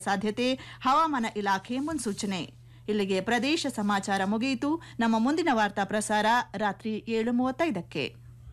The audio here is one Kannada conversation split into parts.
ಸಾಧ್ಯತೆ ಹವಾಮಾನ ಇಲಾಖೆ ಮುನ್ಸೂಚನೆ ಇಲ್ಲಿಗೆ ಪ್ರದೇಶ ಸಮಾಚಾರ ಮುಗಿಯಿತು ನಮ್ಮ ಮುಂದಿನ ವಾರ್ತಾ ಪ್ರಸಾರ ರಾತ್ರಿ ಏಳು ಮೂವತ್ತೈದಕ್ಕೆ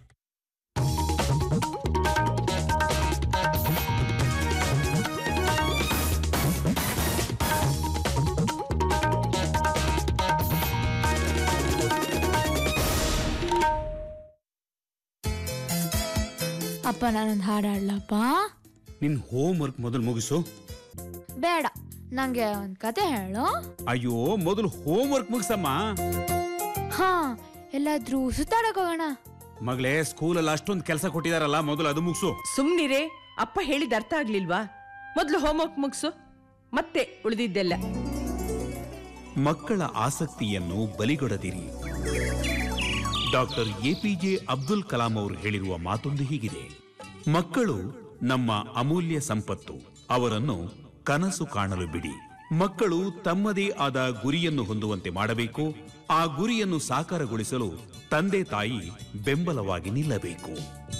ಅಪ್ಪ ನಾನೊಂದು ಹಾಡು ಹಾಡ್ಲಪ್ಪ ನಿನ್ ಹೋಮ್ ವರ್ಕ್ ಮೊದಲು ಮುಗಿಸು ಬೇಡ ನಂಗೆ ಒಂದ್ ಕತೆ ಹೇಳು ಅಯ್ಯೋ ಮೊದಲು ಹೋಮ್ ವರ್ಕ್ ಮುಗಿಸಮ್ಮ ಹಾ ಎಲ್ಲಾದ್ರೂ ಸುತ್ತಾಡಕ್ ಹೋಗೋಣ ಮಗಳೇ ಸ್ಕೂಲಲ್ಲಿ ಅಷ್ಟೊಂದು ಕೆಲಸ ಕೊಟ್ಟಿದಾರಲ್ಲ ಮೊದಲು ಅದು ಮುಗಿಸು ಸುಮ್ನಿರೇ ಅಪ್ಪ ಹೇಳಿದ ಅರ್ಥ ಆಗ್ಲಿಲ್ವಾ ಮೊದ್ಲು ಹೋಮ್ವರ್ಕ್ ಮುಗಿಸು ಮತ್ತೆ ಉಳಿದಿದ್ದೆಲ್ಲ ಮಕ್ಕಳ ಆಸಕ್ತಿಯನ್ನು ಬಲಿಗೊಡದಿರಿ ಡಾಕ್ಟರ್ ಎಪಿಜೆ ಅಬ್ದುಲ್ ಕಲಾಂ ಅವರು ಹೇಳಿರುವ ಮಾತೊಂದು ಹೀಗಿದೆ ಮಕ್ಕಳು ನಮ್ಮ ಅಮೂಲ್ಯ ಸಂಪತ್ತು ಅವರನ್ನು ಕನಸು ಕಾಣಲು ಬಿಡಿ ಮಕ್ಕಳು ತಮ್ಮದೇ ಆದ ಗುರಿಯನ್ನು ಹೊಂದುವಂತೆ ಮಾಡಬೇಕು ಆ ಗುರಿಯನ್ನು ಸಾಕಾರಗೊಳಿಸಲು ತಂದೆ ತಾಯಿ ಬೆಂಬಲವಾಗಿ ನಿಲ್ಲಬೇಕು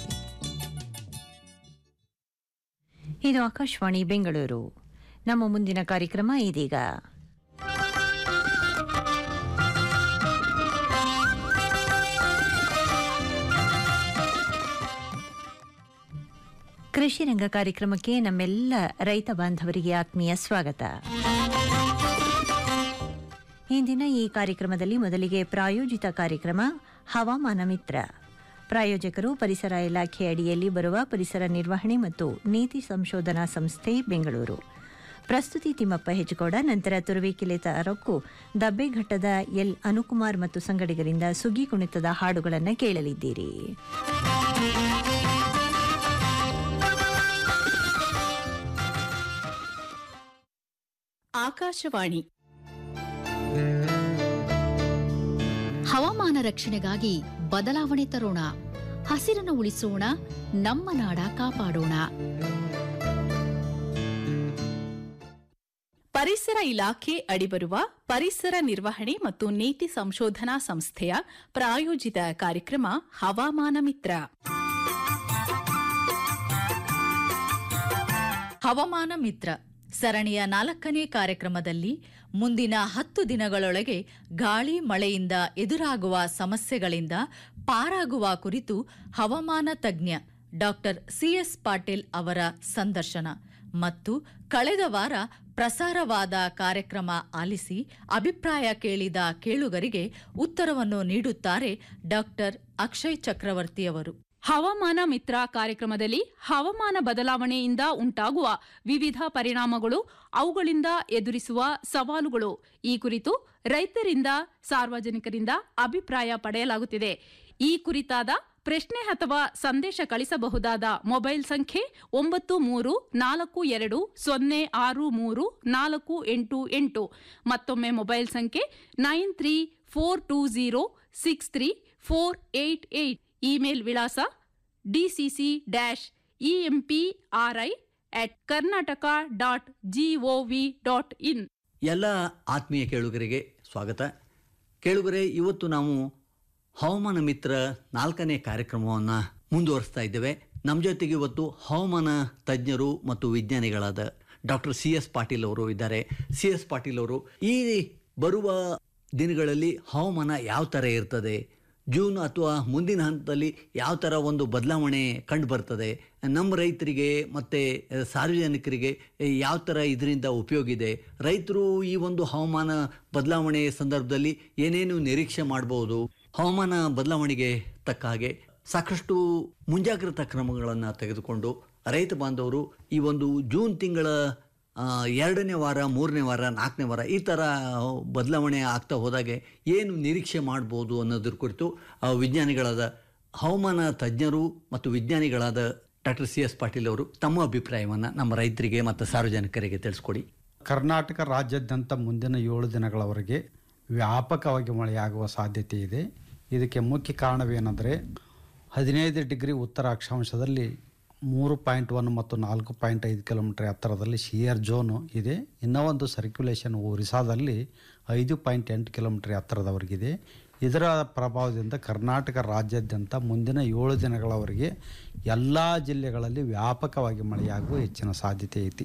ಇದು ಆಕಾಶವಾಣಿ ಬೆಂಗಳೂರು ನಮ್ಮ ಮುಂದಿನ ಕಾರ್ಯಕ್ರಮ ಇದೀಗ ಕೃಷಿ ರಂಗ ಕಾರ್ಯಕ್ರಮಕ್ಕೆ ನಮ್ಮೆಲ್ಲ ರೈತ ಬಾಂಧವರಿಗೆ ಆತ್ಮೀಯ ಸ್ವಾಗತ ಇಂದಿನ ಈ ಕಾರ್ಯಕ್ರಮದಲ್ಲಿ ಮೊದಲಿಗೆ ಪ್ರಾಯೋಜಿತ ಕಾರ್ಯಕ್ರಮ ಹವಾಮಾನ ಮಿತ್ರ ಪ್ರಾಯೋಜಕರು ಪರಿಸರ ಇಲಾಖೆ ಅಡಿಯಲ್ಲಿ ಬರುವ ಪರಿಸರ ನಿರ್ವಹಣೆ ಮತ್ತು ನೀತಿ ಸಂಶೋಧನಾ ಸಂಸ್ಥೆ ಬೆಂಗಳೂರು ಪ್ರಸ್ತುತಿ ತಿಮ್ಮಪ್ಪ ಹೆಜ್ಗೋಡ ನಂತರ ತುರುವೇಕೆಲೆ ತಾರಕ್ಕು ದಬ್ಬೆಘಟ್ಟದ ಎಲ್ ಅನುಕುಮಾರ್ ಮತ್ತು ಸಂಗಡಿಗರಿಂದ ಸುಗ್ಗಿ ಕುಣಿತದ ಹಾಡುಗಳನ್ನು ಕೇಳಲಿದ್ದೀರಿ ಆಕಾಶವಾಣಿ ಹವಾಮಾನ ರಕ್ಷಣೆಗಾಗಿ ಬದಲಾವಣೆ ತರೋಣ ಹಸಿರನ್ನು ಉಳಿಸೋಣ ನಮ್ಮ ನಾಡ ಕಾಪಾಡೋಣ ಪರಿಸರ ಇಲಾಖೆ ಅಡಿಬರುವ ಪರಿಸರ ನಿರ್ವಹಣೆ ಮತ್ತು ನೀತಿ ಸಂಶೋಧನಾ ಸಂಸ್ಥೆಯ ಪ್ರಾಯೋಜಿತ ಕಾರ್ಯಕ್ರಮ ಹವಾಮಾನ ಮಿತ್ರ ಹವಾಮಾನ ಮಿತ್ರ ಸರಣಿಯ ನಾಲ್ಕನೇ ಕಾರ್ಯಕ್ರಮದಲ್ಲಿ ಮುಂದಿನ ಹತ್ತು ದಿನಗಳೊಳಗೆ ಗಾಳಿ ಮಳೆಯಿಂದ ಎದುರಾಗುವ ಸಮಸ್ಯೆಗಳಿಂದ ಪಾರಾಗುವ ಕುರಿತು ಹವಾಮಾನ ತಜ್ಞ ಡಾಕ್ಟರ್ ಸಿಎಸ್ ಪಾಟೀಲ್ ಅವರ ಸಂದರ್ಶನ ಮತ್ತು ಕಳೆದ ವಾರ ಪ್ರಸಾರವಾದ ಕಾರ್ಯಕ್ರಮ ಆಲಿಸಿ ಅಭಿಪ್ರಾಯ ಕೇಳಿದ ಕೇಳುಗರಿಗೆ ಉತ್ತರವನ್ನು ನೀಡುತ್ತಾರೆ ಡಾಕ್ಟರ್ ಅಕ್ಷಯ್ ಚಕ್ರವರ್ತಿಯವರು ಹವಾಮಾನ ಮಿತ್ರ ಕಾರ್ಯಕ್ರಮದಲ್ಲಿ ಹವಾಮಾನ ಬದಲಾವಣೆಯಿಂದ ಉಂಟಾಗುವ ವಿವಿಧ ಪರಿಣಾಮಗಳು ಅವುಗಳಿಂದ ಎದುರಿಸುವ ಸವಾಲುಗಳು ಈ ಕುರಿತು ರೈತರಿಂದ ಸಾರ್ವಜನಿಕರಿಂದ ಅಭಿಪ್ರಾಯ ಪಡೆಯಲಾಗುತ್ತಿದೆ ಈ ಕುರಿತಾದ ಪ್ರಶ್ನೆ ಅಥವಾ ಸಂದೇಶ ಕಳಿಸಬಹುದಾದ ಮೊಬೈಲ್ ಸಂಖ್ಯೆ ಒಂಬತ್ತು ಮೂರು ನಾಲ್ಕು ಎರಡು ಸೊನ್ನೆ ಆರು ಮೂರು ನಾಲ್ಕು ಎಂಟು ಎಂಟು ಮತ್ತೊಮ್ಮೆ ಮೊಬೈಲ್ ಸಂಖ್ಯೆ nine three four two zero six three four eight eight email ವಿಳಾಸ DCC dash EMPRI at Karnataka dot gov dot in ಎಲ್ಲ ಆತ್ಮೀಯ ಕೇಳುಗರಿಗೆ ಸ್ವಾಗತ ಕೇಳುಗರೆ ಇವತ್ತು ನಾವು ಹವಾಮಾನ ಮಿತ್ರ ನಾಲ್ಕನೇ ಕಾರ್ಯಕ್ರಮವನ್ನು ಮುಂದುವರಿಸ್ತಾ ಇದ್ದೇವೆ ನಮ್ಮ ಜೊತೆಗೆ ಇವತ್ತು ಹವಾಮಾನ ತಜ್ಞರು ಮತ್ತು ವಿಜ್ಞಾನಿಗಳಾದ ಡಾಕ್ಟರ್ ಸಿ ಎಸ್ ಪಾಟೀಲ್ ಅವರು ಇದ್ದಾರೆ ಸಿ ಎಸ್ ಪಾಟೀಲ್ ಅವರು ಈ ಬರುವ ದಿನಗಳಲ್ಲಿ ಹವಾಮಾನ ಯಾವ ಥರ ಇರ್ತದೆ ಜೂನ್ ಅಥವಾ ಮುಂದಿನ ಹಂತದಲ್ಲಿ ಯಾವ ಥರ ಒಂದು ಬದಲಾವಣೆ ಕಂಡು ಬರ್ತದೆ ನಮ್ಮ ರೈತರಿಗೆ ಮತ್ತು ಸಾರ್ವಜನಿಕರಿಗೆ ಯಾವ ಥರ ಇದರಿಂದ ಉಪಯೋಗ ಇದೆ ರೈತರು ಈ ಒಂದು ಹವಾಮಾನ ಬದಲಾವಣೆ ಸಂದರ್ಭದಲ್ಲಿ ಏನೇನು ನಿರೀಕ್ಷೆ ಮಾಡ್ಬೋದು ಹವಾಮಾನ ಬದಲಾವಣೆಗೆ ತಕ್ಕ ಹಾಗೆ ಸಾಕಷ್ಟು ಮುಂಜಾಗ್ರತಾ ಕ್ರಮಗಳನ್ನು ತೆಗೆದುಕೊಂಡು ರೈತ ಬಾಂಧವರು ಈ ಒಂದು ಜೂನ್ ತಿಂಗಳ ಆ, ಎರಡನೇ ವಾರ ಮೂರನೇ ವಾರ ನಾಲ್ಕನೇ ವಾರ ಈ ಥರ ಬದಲಾವಣೆ ಆಗ್ತಾ ಹೋದಾಗೆ ಏನು ನಿರೀಕ್ಷೆ ಮಾಡ್ಬೋದು ಅನ್ನೋದ್ರ ಕುರಿತು ಆ, ವಿಜ್ಞಾನಿಗಳಾದ ಹವಾಮಾನ ತಜ್ಞರು ಮತ್ತು ವಿಜ್ಞಾನಿಗಳಾದ ಡಾಕ್ಟರ್ ಸಿ ಎಸ್ ಪಾಟೀಲ್ ಅವರು ತಮ್ಮ ಅಭಿಪ್ರಾಯವನ್ನು ನಮ್ಮ ರೈತರಿಗೆ ಮತ್ತು ಸಾರ್ವಜನಿಕರಿಗೆ ತಿಳಿಸ್ಕೊಡಿ ಕರ್ನಾಟಕ ರಾಜ್ಯಾದ್ಯಂತ ಮುಂದಿನ ಏಳು ದಿನಗಳವರೆಗೆ ವ್ಯಾಪಕವಾಗಿ ಮಳೆಯಾಗುವ ಸಾಧ್ಯತೆ ಇದೆ ಇದಕ್ಕೆ ಮುಖ್ಯ ಕಾರಣವೇನೆಂದರೆ ಹದಿನೈದು ಡಿಗ್ರಿ ಉತ್ತರ ಅಕ್ಷಾಂಶದಲ್ಲಿ ಮೂರು ಪಾಯಿಂಟ್ ಒನ್ ಮತ್ತು ನಾಲ್ಕು ಪಾಯಿಂಟ್ ಐದು ಕಿಲೋಮೀಟರ್ ಎತ್ತರದಲ್ಲಿ ಶಿಯರ್ ಝೋನು ಇದೆ ಇನ್ನೂ ಒಂದು ಸರ್ಕ್ಯುಲೇಷನ್ ಒರಿಸ್ಸಾದಲ್ಲಿ ಐದು ಪಾಯಿಂಟ್ ಎಂಟು ಕಿಲೋಮೀಟರ್ ಎತ್ತರದವರೆಗಿದೆ ಇದರ ಪ್ರಭಾವದಿಂದ ಕರ್ನಾಟಕ ರಾಜ್ಯಾದ್ಯಂತ ಮುಂದಿನ ಏಳು ದಿನಗಳವರೆಗೆ ಎಲ್ಲ ಜಿಲ್ಲೆಗಳಲ್ಲಿ ವ್ಯಾಪಕವಾಗಿ ಮಳೆಯಾಗುವ ಹೆಚ್ಚಿನ ಸಾಧ್ಯತೆ ಐತಿ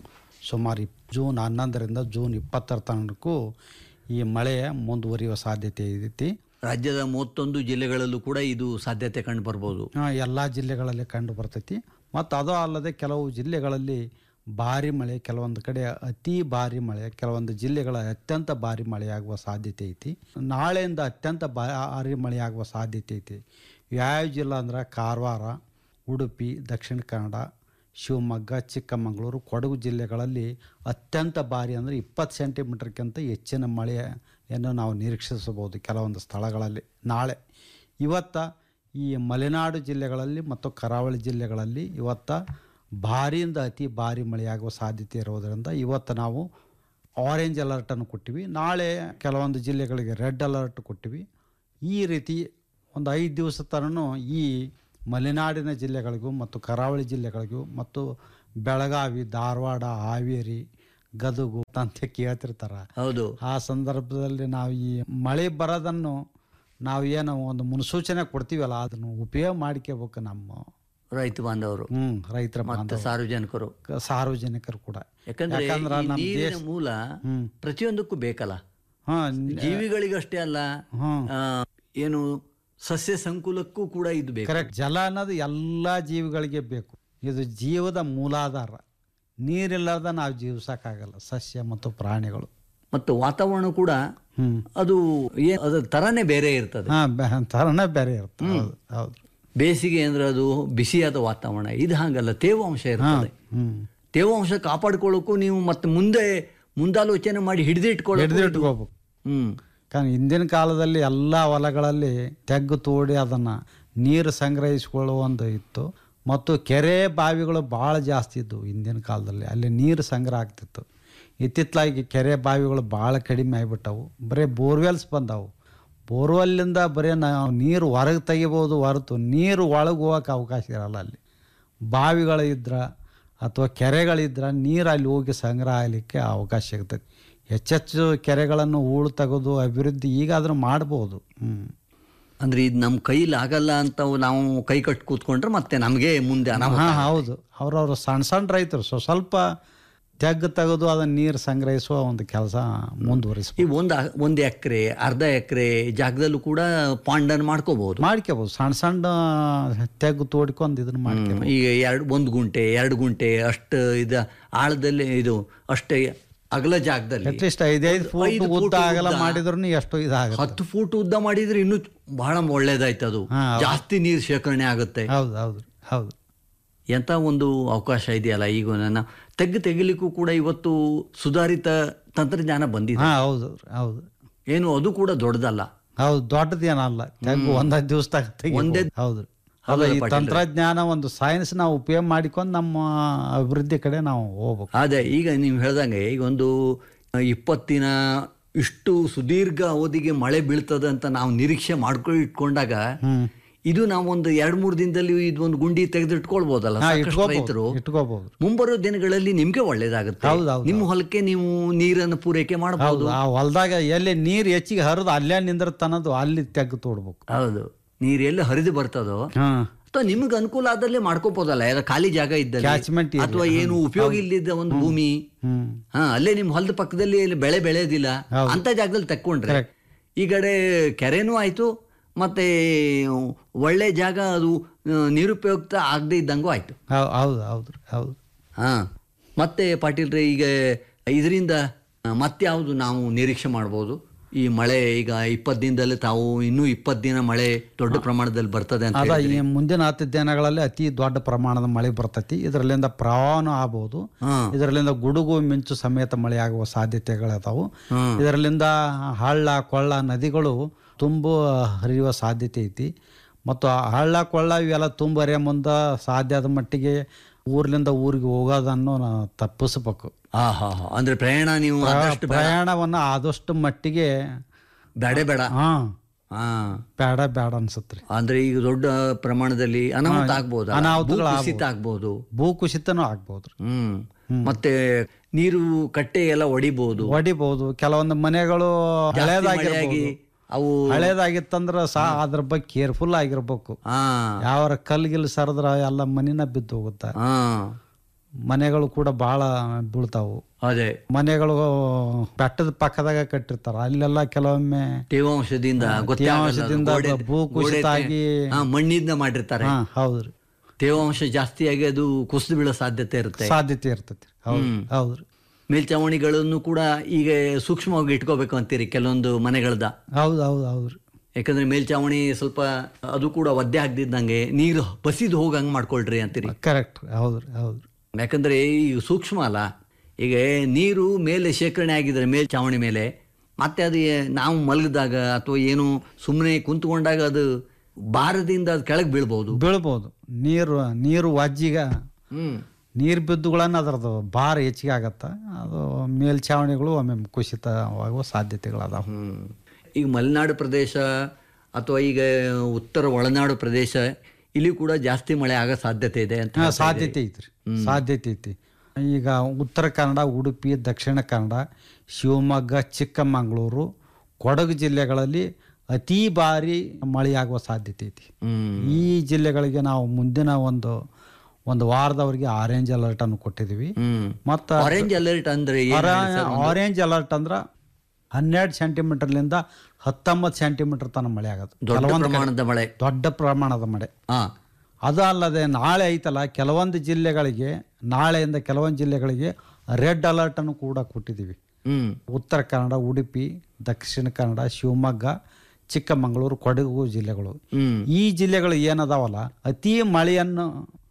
ಸುಮಾರು ಇಪ್ ಜೂನ್ ಹನ್ನೊಂದರಿಂದ ಜೂನ್ ಇಪ್ಪತ್ತರ ತನಕೂ ಈ ಮಳೆ ಮುಂದುವರಿಯುವ ಸಾಧ್ಯತೆ ಐತಿ ರಾಜ್ಯದ ಮೂವತ್ತೊಂದು ಜಿಲ್ಲೆಗಳಲ್ಲೂ ಕೂಡ ಇದು ಸಾಧ್ಯತೆ ಕಂಡು ಬರ್ಬೋದು ಎಲ್ಲ ಜಿಲ್ಲೆಗಳಲ್ಲಿ ಕಂಡು ಬರ್ತೈತಿ ಮತ್ತು ಅದು ಅಲ್ಲದೆ ಕೆಲವು ಜಿಲ್ಲೆಗಳಲ್ಲಿ ಭಾರಿ ಮಳೆ ಕೆಲವೊಂದು ಕಡೆ ಅತಿ ಭಾರಿ ಮಳೆ ಕೆಲವೊಂದು ಜಿಲ್ಲೆಗಳ ಅತ್ಯಂತ ಭಾರಿ ಮಳೆಯಾಗುವ ಸಾಧ್ಯತೆ ಐತಿ ನಾಳೆಯಿಂದ ಅತ್ಯಂತ ಭಾರಿ ಮಳೆಯಾಗುವ ಸಾಧ್ಯತೆ ಐತಿ ಯಾವ ಜಿಲ್ಲೆ ಅಂದ್ರೆ ಕಾರವಾರ ಉಡುಪಿ ದಕ್ಷಿಣ ಕನ್ನಡ ಶಿವಮೊಗ್ಗ ಚಿಕ್ಕಮಗಳೂರು ಕೊಡಗು ಜಿಲ್ಲೆಗಳಲ್ಲಿ ಅತ್ಯಂತ ಭಾರಿ ಅಂದರೆ ಇಪ್ಪತ್ತು ಸೆಂಟಿಮೀಟರ್ಗಿಂತ ಹೆಚ್ಚಿನ ಮಳೆಯನ್ನು ನಾವು ನಿರೀಕ್ಷಿಸಬಹುದು ಕೆಲವೊಂದು ಸ್ಥಳಗಳಲ್ಲಿ ನಾಳೆ ಇವತ್ತ ಈ ಮಲೆನಾಡು ಜಿಲ್ಲೆಗಳಲ್ಲಿ ಮತ್ತು ಕರಾವಳಿ ಜಿಲ್ಲೆಗಳಲ್ಲಿ ಇವತ್ತ ಭಾರಿಯಿಂದ ಅತಿ ಭಾರಿ ಮಳೆಯಾಗುವ ಸಾಧ್ಯತೆ ಇರೋದರಿಂದ ಇವತ್ತು ನಾವು ಆರೆಂಜ್ ಅಲರ್ಟನ್ನು ಕೊಟ್ಟಿವಿ ನಾಳೆ ಕೆಲವೊಂದು ಜಿಲ್ಲೆಗಳಿಗೆ ರೆಡ್ ಅಲರ್ಟ್ ಕೊಟ್ಟಿವಿ ಈ ರೀತಿ ಒಂದು ಐದು ದಿವಸ ತನೂ ಈ ಮಲೆನಾಡಿನ ಜಿಲ್ಲೆಗಳಿಗೂ ಮತ್ತು ಕರಾವಳಿ ಜಿಲ್ಲೆಗಳಿಗೂ ಮತ್ತು ಬೆಳಗಾವಿ ಧಾರವಾಡ ಹಾವೇರಿ ಗದಗು ಅಂತ ಕೇಳ್ತಿರ್ತಾರೆ ಹೌದು ಆ ಸಂದರ್ಭದಲ್ಲಿ ನಾವು ಈ ಮಳೆ ಬರೋದನ್ನು ನಾವು ಏನು ಒಂದು ಮುನ್ಸೂಚನೆ ಕೊಡ್ತೀವಲ್ಲ ಅದನ್ನು ಉಪಯೋಗ ಮಾಡ್ಕೋಬೇಕು ನಮ್ಮ ರೈತ ಬಾಂಧವರು ಹ್ಮ್ ರೈತರ ಮತ್ತು ಬಾಂಧವರು. ಸಾರ್ವಜನಿಕರು ಕ- ಸಾರ್ವಜನಿಕರು ಕೂಡ ಯಾಕಂದ್ರೆ ಯಾಕಂದ್ರೆ ಈ ನಮ್ಮ ನೀರಿನ ದೇಶ ಮೂಲ ಹ್ಮ್. ಪ್ರತಿಯೊಂದಕ್ಕೂ ಬೇಕಲ್ಲ ಹಾ ಜೀವಿಗಳಿಗಷ್ಟೇ ಅಲ್ಲ ಹ್ಮ್. ಆ, ಏನು ಸಸ್ಯ ಸಂಕುಲಕ್ಕೂ ಕೂಡ ಇದು ಬೇಕು ಕರೆಕ್ಟ್ ಜಲ ಅನ್ನೋದು ಎಲ್ಲ ಜೀವಿಗಳಿಗೆ ಬೇಕು ಇದು ಜೀವದ ಮೂಲಾಧಾರ ನೀರಿಲ್ಲದ ನಾವು ಜೀವಿಸಕ್ಕಾಗಲ್ಲ ಸಸ್ಯ ಮತ್ತು ಪ್ರಾಣಿಗಳು ಮತ್ತು ವಾತಾವರಣ ಕೂಡ ಹ್ಮ್ ಅದು ಏ- ಅದರ ತರನೇ ಬೇರೆ ಇರ್ತದೆ ಹಾ ಬೆ- ಥರನೇ ಬೇರೆ ಇರುತ್ತೆ ಹೌದು ಹೌದು ಬೇಸಿಗೆ ಅಂದ್ರೆ ಅದು ಬಿಸಿಯಾದ ವಾತಾವರಣ ಇದು ಹಾಗಲ್ಲ ತೇವಾಂಶ ಇರ್ತದೆ ಹ್ಮ್ ತೇವಾಂಶ ಕಾಪಾಡ್ಕೊಳ್ಳೋಕ್ಕೂ ನೀವು ಮತ್ತೆ ಮುಂದೆ ಮುಂದಾಲೋಚನೆ ಮಾಡಿ ಹಿಡಿದಿಟ್ಕೊಳ್ಳೋ ಹಿಡಿದಿಟ್ಕೋಬೇಕು ಹ್ಮ್ കാരണം ಹಿಂದಿನ ಕಾಲದಲ್ಲಿ ಎಲ್ಲ ಹೊಲಗಳಲ್ಲಿ ತೆಗ್ಗು ತೋಡಿ ಅದನ್ನು ನೀರು ಸಂಗ್ರಹಿಸಿಕೊಳ್ಳುವ ಒಂದು ಇತ್ತು ಮತ್ತು ಕೆರೆ ಬಾವಿಗಳು ಭಾಳ ಜಾಸ್ತಿ ಇದ್ದವು ಹಿಂದಿನ ಕಾಲದಲ್ಲಿ ಅಲ್ಲಿ ನೀರು ಸಂಗ್ರಹ ಆಗ್ತಿತ್ತು ಇತ್ತಿತ್ತಲಾಗಿ ಕೆರೆ ಬಾವಿಗಳು ಭಾಳ ಕಡಿಮೆ ಆಗಿಬಿಟ್ಟವು ಬರೀ ಬೋರ್ವೆಲ್ಸ್ ಬಂದವು ಬೋರ್ವೆಲ್ಲಿಂದ ಬರೀ ನಾವು ನೀರು ಹೊರಗೆ ತೆಗಿಬೋದು ಹೊರತು ನೀರು ಒಳಗೆ ಹೋಗೋಕೆ ಅವಕಾಶ ಇರಲ್ಲ ಅಲ್ಲಿ ಬಾವಿಗಳು ಇದ್ರೆ ಅಥವಾ ಕೆರೆಗಳಿದ್ರೆ ನೀರು ಅಲ್ಲಿ ಹೋಗಿ ಸಂಗ್ರಹ ಆಗಲಿಕ್ಕೆ ಅವಕಾಶ ಸಿಗ್ತದೆ ಹೆಚ್ಚೆಚ್ಚು ಕೆರೆಗಳನ್ನು ಹೂಳು ತೆಗೆದು ಅಭಿವೃದ್ಧಿ ಈಗಾದರೂ ಮಾಡ್ಬೋದು ಹ್ಞೂ ಅಂದ್ರೆ ಇದು ನಮ್ಮ ಕೈಲಿ ಆಗಲ್ಲ ಅಂತ ನಾವು ಕೈ ಕಟ್ಟಿ ಕೂತ್ಕೊಂಡ್ರೆ ಮತ್ತೆ ನಮಗೆ ಮುಂದೆ ಅನಾಹುತ ಹಾಂ ಹೌದು ಅವ್ರವ್ರು ಸಣ್ಣ ಸಣ್ಣ ರೈತರು ಸೊ ಸ್ವಲ್ಪ ತೆಗ್ಗು ತೆಗೆದು ಅದನ್ನು ನೀರು ಸಂಗ್ರಹಿಸುವ ಒಂದು ಕೆಲಸ ಮುಂದುವರಿಸ್ಬೋದು ಈ ಒಂದು ಒಂದು ಎಕರೆ ಅರ್ಧ ಎಕರೆ ಜಾಗದಲ್ಲೂ ಕೂಡ ಪಾಂಡನ್ ಮಾಡ್ಕೋಬಹುದು ಮಾಡ್ಕೋಬೋದು ಸಣ್ಣ ಸಣ್ಣ ತೆಗ್ಗು ತೋಡ್ಕೊಂಡು ಇದನ್ನು ಮಾಡ್ಕೋಬೋದು ಈಗ ಎರಡು ಒಂದು ಗುಂಟೆ ಎರಡು ಗುಂಟೆ ಅಷ್ಟು ಇದ ಆಳದಲ್ಲಿ ಇದು ಅಷ್ಟೇ ಅಗಲ ಜಾಗದಲ್ಲಿ ಅಟ್ಲೀಸ್ಟ್ ಐದೈದು ಫೂಟ್ ಐದು ಉದ್ದ ಫೂಟ್ ಆಗಲ್ಲ ಉದ್ದ. ಮಾಡಿದ್ರು ಎಷ್ಟು ಇದಾಗುತ್ತೆ ಹತ್ತು ಫೂಟ್ ಉದ್ದ ಮಾಡಿದ್ರೆ ಇನ್ನೂ ಬಹಳ ಒಳ್ಳೇದಾಯ್ತು ಅದು ಹಾ, ಹೌದು. ಜಾಸ್ತಿ ನೀರು ಶೇಖರಣೆ ಆಗುತ್ತೆ ಹೌದು ಹೌದು ಹೌದು ಎಂಥ ಒಂದು ಅವಕಾಶ ಇದೆಯಲ್ಲ ಈಗ ನನ್ನ ತೆಗ್ಗು ತೆಗಿಲಿಕ್ಕೂ ಕೂಡ ಇವತ್ತು ಸುಧಾರಿತ ತಂತ್ರಜ್ಞಾನ ಬಂದಿದೆ ಹಾಂ ಹೌದು ಹೌದು ಏನು ಅದು ಕೂಡ ದೊಡ್ಡದಲ್ಲ ಹೌದು ದೊಡ್ಡದೇನಲ್ಲ ತೆಗ್ಗು ಒಂದೈದು ದಿವಸದಾಗ ತೆಗಿಬೋದು. ಒಂದೇ- ಹೌದು ಹೌದಲ್ಲ ಅಲ್ಲ ಈ ಪಾಟೀಲ್ರೆ? ತಂತ್ರಜ್ಞಾನ ಒಂದು ಸೈನ್ಸ್ ನಾವು ಉಪಯೋಗ ಮಾಡಿಕೊಂಡು ನಮ್ಮ ಅಭಿವೃದ್ಧಿ ಕಡೆ ನಾವು ಹೋಗ್ಬೇಕು ಅದೇ ಈಗ ನೀವು ಹೇಳ್ದಂಗೆ ಈಗ ಒಂದು ಇಪ್ಪತ್ತಿನ ಇಷ್ಟು ಸುದೀರ್ಘ ಅವಧಿಗೆ ಮಳೆ ಬೀಳ್ತದೆ ಅಂತ ನಾವು ನಿರೀಕ್ಷೆ ಮಾಡ್ಕೊಂಡು ಇಟ್ಕೊಂಡಾಗ ಇದು ನಾವು ಒಂದು ಎರಡು ಮೂರು ದಿನದಲ್ಲಿ ಇದೊಂದು ಗುಂಡಿ ತೆಗೆದು ಇಟ್ಕೊಳ್ಬೋದಲ್ಲ ಹಾ, ಸಾಕಷ್ಟು ಇಟ್ಕೋಬಹುದು ರೈತರು ಇಟ್ಕೋಬಹುದು ಮುಂಬರೋ ದಿನಗಳಲ್ಲಿ ನಿಮ್ಗೆ ಒಳ್ಳೇದಾಗುತ್ತೆ ಹೌದು, ಹೌದು, ನಿಮ್ಮ ಹೊಲಕ್ಕೆ ನೀವು ನೀರನ್ನು ಪೂರೈಕೆ ಹೌದು ಮಾಡಬಹುದು ಆ ಹೊಲದಾಗ ಎಲ್ಲಿ ನೀರು ಹೆಚ್ಚಿಗೆ ಹರಿದು ಅಲ್ಲೇ ನಿಂದಿರ್ತನದು ಅಲ್ಲಿ ತೆಗ್ದು ತೋಡ್ಬೇಕು ಹೌದು ನೀರು ಎಲ್ಲಿ ಹರಿದು ಬರ್ತದೋ ಹಾಂ ಅಥವಾ ನಿಮ್ಗೆ ಅನುಕೂಲ ಆದಲ್ಲಿ ಮಾಡ್ಕೋಬೋದಲ್ಲ ಯಾವ್ದೋ ಖಾಲಿ ಜಾಗ ಇದ್ದಲ್ಲಿ Catchment area. ಅಥವಾ ಏನು ಉಪಯೋಗ ಇಲ್ಲದ ಒಂದು ಭೂಮಿ ಹ್ಮ್ ಹಾ ಅಲ್ಲೇ ನಿಮ್ಮ ಹೊಲದ ಪಕ್ಕದಲ್ಲಿ ಇಲ್ಲಿ ಬೆಳೆ ಬೆಳೆಯೋದಿಲ್ಲ ಹೌದು. ಅಂತ ಜಾಗದಲ್ಲಿ ತಕ್ಕೊಂಡ್ರೆ Correct. ಈ ಕಡೆ ಕೆರೆನೂ ಆಯ್ತು ಮತ್ತೆ ಒಳ್ಳೆ ಜಾಗ ಅದು ಆ, ನಿರುಪಯುಕ್ತ ಆಗದೆ ಇದ್ದಂಗೂ ಆಯ್ತು ಹೌದು ಹೌದು ಹೌದು ಹೌದು ಹಾ ಮತ್ತೆ ಪಾಟೀಲ್ರೆ ಈಗ ಇದರಿಂದ ಮತ್ತೆ ಯಾವುದು ನಾವು ನಿರೀಕ್ಷೆ ಮಾಡ್ಬೋದು ಈ ಮಳೆ ಈಗ ಇಪ್ಪತ್ತು ದಿನದಲ್ಲಿ ತಾವು ಇನ್ನೂ ಇಪ್ಪತ್ತು ದಿನ ಮಳೆ ದೊಡ್ಡ ಪ್ರಮಾಣದಲ್ಲಿ ಬರ್ತದೆ ಅಂತ ಅದ ಹೇಳಿದ್ರಿ. ಈ ಮುಂದಿನ ಹತ್ತು ದಿನಗಳಲ್ಲಿ ಅತಿ ದೊಡ್ಡ ಪ್ರಮಾಣದ ಮಳೆ ಬರ್ತೈತಿ ಇದರಲ್ಲಿಂದ ಪ್ರವಾಹನೂ ಆಗ್ಬೋದು ಹಾ. ಇದರಲ್ಲಿಂದ ಗುಡುಗು ಮಿಂಚು ಸಮೇತ ಮಳೆ ಆಗುವ ಸಾಧ್ಯತೆಗಳಿದಾವು ಹ್ಮ್. ಇದರಲ್ಲಿಂದ ಹಳ್ಳ ಕೊಳ್ಳ ನದಿಗಳು ತುಂಬ ಹರಿಯುವ ಸಾಧ್ಯತೆ ಐತಿ ಮತ್ತು ಆ ಹಳ್ಳ ಕೊಳ್ಳ ಇವೆಲ್ಲ ತುಂಬ ಹರಿಯೋ ಮುಂದೆ ಸಾಧ್ಯ ಆದ ಮಟ್ಟಿಗೆ ಊರ್ಲಿಂದ ಊರಿಗೆ ಹೋಗೋದನ್ನು ನಾವು ತಪ್ಪಿಸ್ಬೇಕು ಆ ಹಾ ಹಾ ಅಂದ್ರೆ ಪ್ರಯಾಣ ನೀವು ಪ್ರ- ಆದಷ್ಟು ಬೇಡ. ಪ್ರಯಾಣವನ್ನು ಆದಷ್ಟು ಮಟ್ಟಿಗೆ ಬೇಡ ಬೇಡ ಹಾ ಹಾ ಬೇಡ ಬೇಡ ಅನ್ಸುತ್ತೆ ಅಂದ್ರೆ ಈಗ ದೊಡ್ಡ ಪ್ರಮಾಣದಲ್ಲಿ ಅನಾಹುತ ಆಗ್ಬೋದು ಅನಾಹುತಗಳು ಕುಸಿತ ಆಗ್ಬೋದು ಭೂಕುಸಿತನೂ ಆಗ್ಬೋದು ಹ್ಮ್ ಮತ್ತೆ ನೀರು ಕಟ್ಟೆ ಎಲ್ಲ ಒಡಿಬಹುದು ಹೊಡಿಬಹುದು ಕೆಲವೊಂದು ಮನೆಗಳು ಹಳೇದಾಗಿರ್ಬೋದು ಅವು ಹಳೇದಾಗಿತ್ತಂದ್ರ ಸಹ ಅದ್ರ ಬಗ್ಗೆ ಕೇರ್ಫುಲ್ ಆಗಿರ್ಬೇಕು ಹಾ ಯಾವ ಕಲ್ಗಿಲ್ ಸರದ್ರ ಎಲ್ಲ ಮನಿನ ಬಿದ್ದು ಹೋಗುತ್ತೆ ಹಾ ಮನೆಗಳು ಕೂಡ ಭಾಳ ಬೀಳ್ತಾವು ಅದೇ ಮನೆಗಳು ಬೆಟ್ಟದ ಪಕ್ಕದಾಗ ಕಟ್ಟಿರ್ತಾರ ಅಲ್ಲೆಲ್ಲ ಕೆಲವೊಮ್ಮೆ ತೇವಾಂಶದಿಂದ ಗೊತ್ತೇ ಆಗಲ್ಲ ಅದು. ತೇವಾಂಶದಿಂದ ಗೋಡೆ- ಭೂ ಕುಸಿತ ಗೋಡೆ ಆಗಿ ಹಾ, ಮಣ್ಣಿಂದ ಮಾಡಿರ್ತಾರೆ ಹಾ ಹೌದ್ರಿ ತೇವಾಂಶ ಜಾಸ್ತಿಯಾಗಿ ಅದು ಕುಸಿದು ಬೀಳೋ ಸಾಧ್ಯತೆ ಇರುತ್ತೆ ಸಾಧ್ಯತೆ ಇರ್ತೈತಿ ಹೌದು ಹ್ಮ್. ಹೌದ್ರಿ ಮೇಲ್ಚಾವಣಿಗಳನ್ನು ಕೂಡ ಈಗ ಸೂಕ್ಷ್ಮವಾಗಿ ಇಟ್ಕೋಬೇಕು ಅಂತೀರಿ ಕೆಲವೊಂದು ಮನೆಗಳದ ಹೌದು ಹೌದು ಹೌದ್ರಿ ಯಾಕಂದ್ರೆ ಮೇಲ್ಚಾವಣಿ ಸ್ವಲ್ಪ ಅದು ಕೂಡ ಒದ್ದೆ ಆಗದಿದ್ದಂಗೆ ನೀರು ಬಸಿದು ಹೋಗಂಗೆ ಮಾಡ್ಕೊಳ್ರಿ ಅಂತೀರಿ ಕರೆಕ್ಟ್ ಹೌದ್ರಿ ಹೌದ್ರಿ ಯಾಕಂದ್ರೆ ಈ ಸೂಕ್ಷ್ಮ ಅಲ್ಲ ಈಗ ನೀರು ಮೇಲೆ ಶೇಖರಣೆ ಆಗಿದ್ರೆ ಮೇಲ್ಚಾವಣಿ ಮೇಲೆ ಮತ್ತೆ ಅದು ಏ- ನಾವು ಮಲಗಿದಾಗ ಅಥವಾ ಏನು ಸುಮ್ಮನೆ ಕುಂತ್ಕೊಂಡಾಗ ಅದು ಭಾರದಿಂದ ಅದು ಕೆಳಗೆ ಬೀಳ್ಬೋದು ಬೀಳ್ಬೋದು ನೀರು ನೀರು ವಜ್ಜಿಗ ಹ್ಮ್ ನೀರು ಬಿದ್ದುಗಳನ್ನ ಅದರದ್ದು ಭಾರ ಹೆಚ್ಚಿಗೆ ಆಗತ್ತ ಅದು ಮೇಲ್ಛಾವಣಿಗಳು ಒಮ್ಮೆ ಕುಸಿತವಾಗುವ ಸಾಧ್ಯತೆಗಳದಾವ ಹ್ಮ್. ಈಗ ಮಲೆನಾಡು ಪ್ರದೇಶ ಅಥವಾ ಈಗ ಉತ್ತರ ಒಳನಾಡು ಪ್ರದೇಶ ಇಲ್ಲಿ ಕೂಡ ಜಾಸ್ತಿ ಮಳೆ ಆಗೋ ಸಾಧ್ಯತೆ ಇದೆ ಅಂತ ಹಾ, ಹೇಳ್ತಾ ಸಾಧ್ಯತೆ ಇದ್ದೀರಿ. ಐತ್ರಿ ಸಾಧ್ಯತೆ ಐತಿ ಈಗ ಉತ್ತರ ಕನ್ನಡ ಉಡುಪಿ ದಕ್ಷಿಣ ಕನ್ನಡ ಶಿವಮೊಗ್ಗ ಚಿಕ್ಕಮಗಳೂರು ಕೊಡಗು ಜಿಲ್ಲೆಗಳಲ್ಲಿ ಅತಿ ಭಾರಿ ಮಳೆಯಾಗುವ ಸಾಧ್ಯತೆ ಐತಿ ಹ್ಮ್ ಈ ಜಿಲ್ಲೆಗಳಿಗೆ ನಾವು ಮುಂದಿನ ಒಂದು ಒಂದು ವಾರದವರೆಗೆ ಆರೆಂಜ್ ಅಲರ್ಟ್ ಅನ್ನು ಕೊಟ್ಟಿದ್ದೀವಿ ಹ್ಮ್ ಮತ್ತು ಆರೆಂಜ್ ಅಲರ್ಟ್ ಅಂದ್ರೆ ಏನ್ ಹೇಳಿ ಸರ್ ಒಂದು? ಆರೆಂಜ್ ಅಲರ್ಟ್ ಅಂದ್ರೆ ಹನ್ನೆರಡು ಸೆಂಟಿಮೀಟರ್ಲಿಂದ ಹತ್ತೊಂಬತ್ತು ಸೆಂಟಿಮೀಟರ್ ತನಕ ಮಳೆ ಆಗುತ್ತೆ ದೊಡ್ಡ ಕೆಲವೊಂದು ಕಡೆ ಪ್ರಮಾಣದ ಮಳೆ ದೊಡ್ಡ ಪ್ರಮಾಣದ ಮಳೆ ಹಾ ಅದು ಅಲ್ಲದೆ ನಾಳೆ ಐತಲ್ಲ ಕೆಲವೊಂದು ಜಿಲ್ಲೆಗಳಿಗೆ ನಾಳೆಯಿಂದ ಕೆಲವೊಂದು ಜಿಲ್ಲೆಗಳಿಗೆ ರೆಡ್ ಅಲರ್ಟ್ ಅನ್ನು ಕೂಡ ಕೊಟ್ಟಿದ್ದೀವಿ ಹ್ಮ್ ಉತ್ತರ ಕನ್ನಡ ಉಡುಪಿ ದಕ್ಷಿಣ ಕನ್ನಡ ಶಿವಮೊಗ್ಗ ಚಿಕ್ಕಮಗಳೂರು ಕೊಡಗು ಜಿಲ್ಲೆಗಳು ಹ್ಮ್ ಈ ಜಿಲ್ಲೆಗಳು ಏನದಾವಲ್ಲ ಅತಿ ಮಳೆಯನ್ನು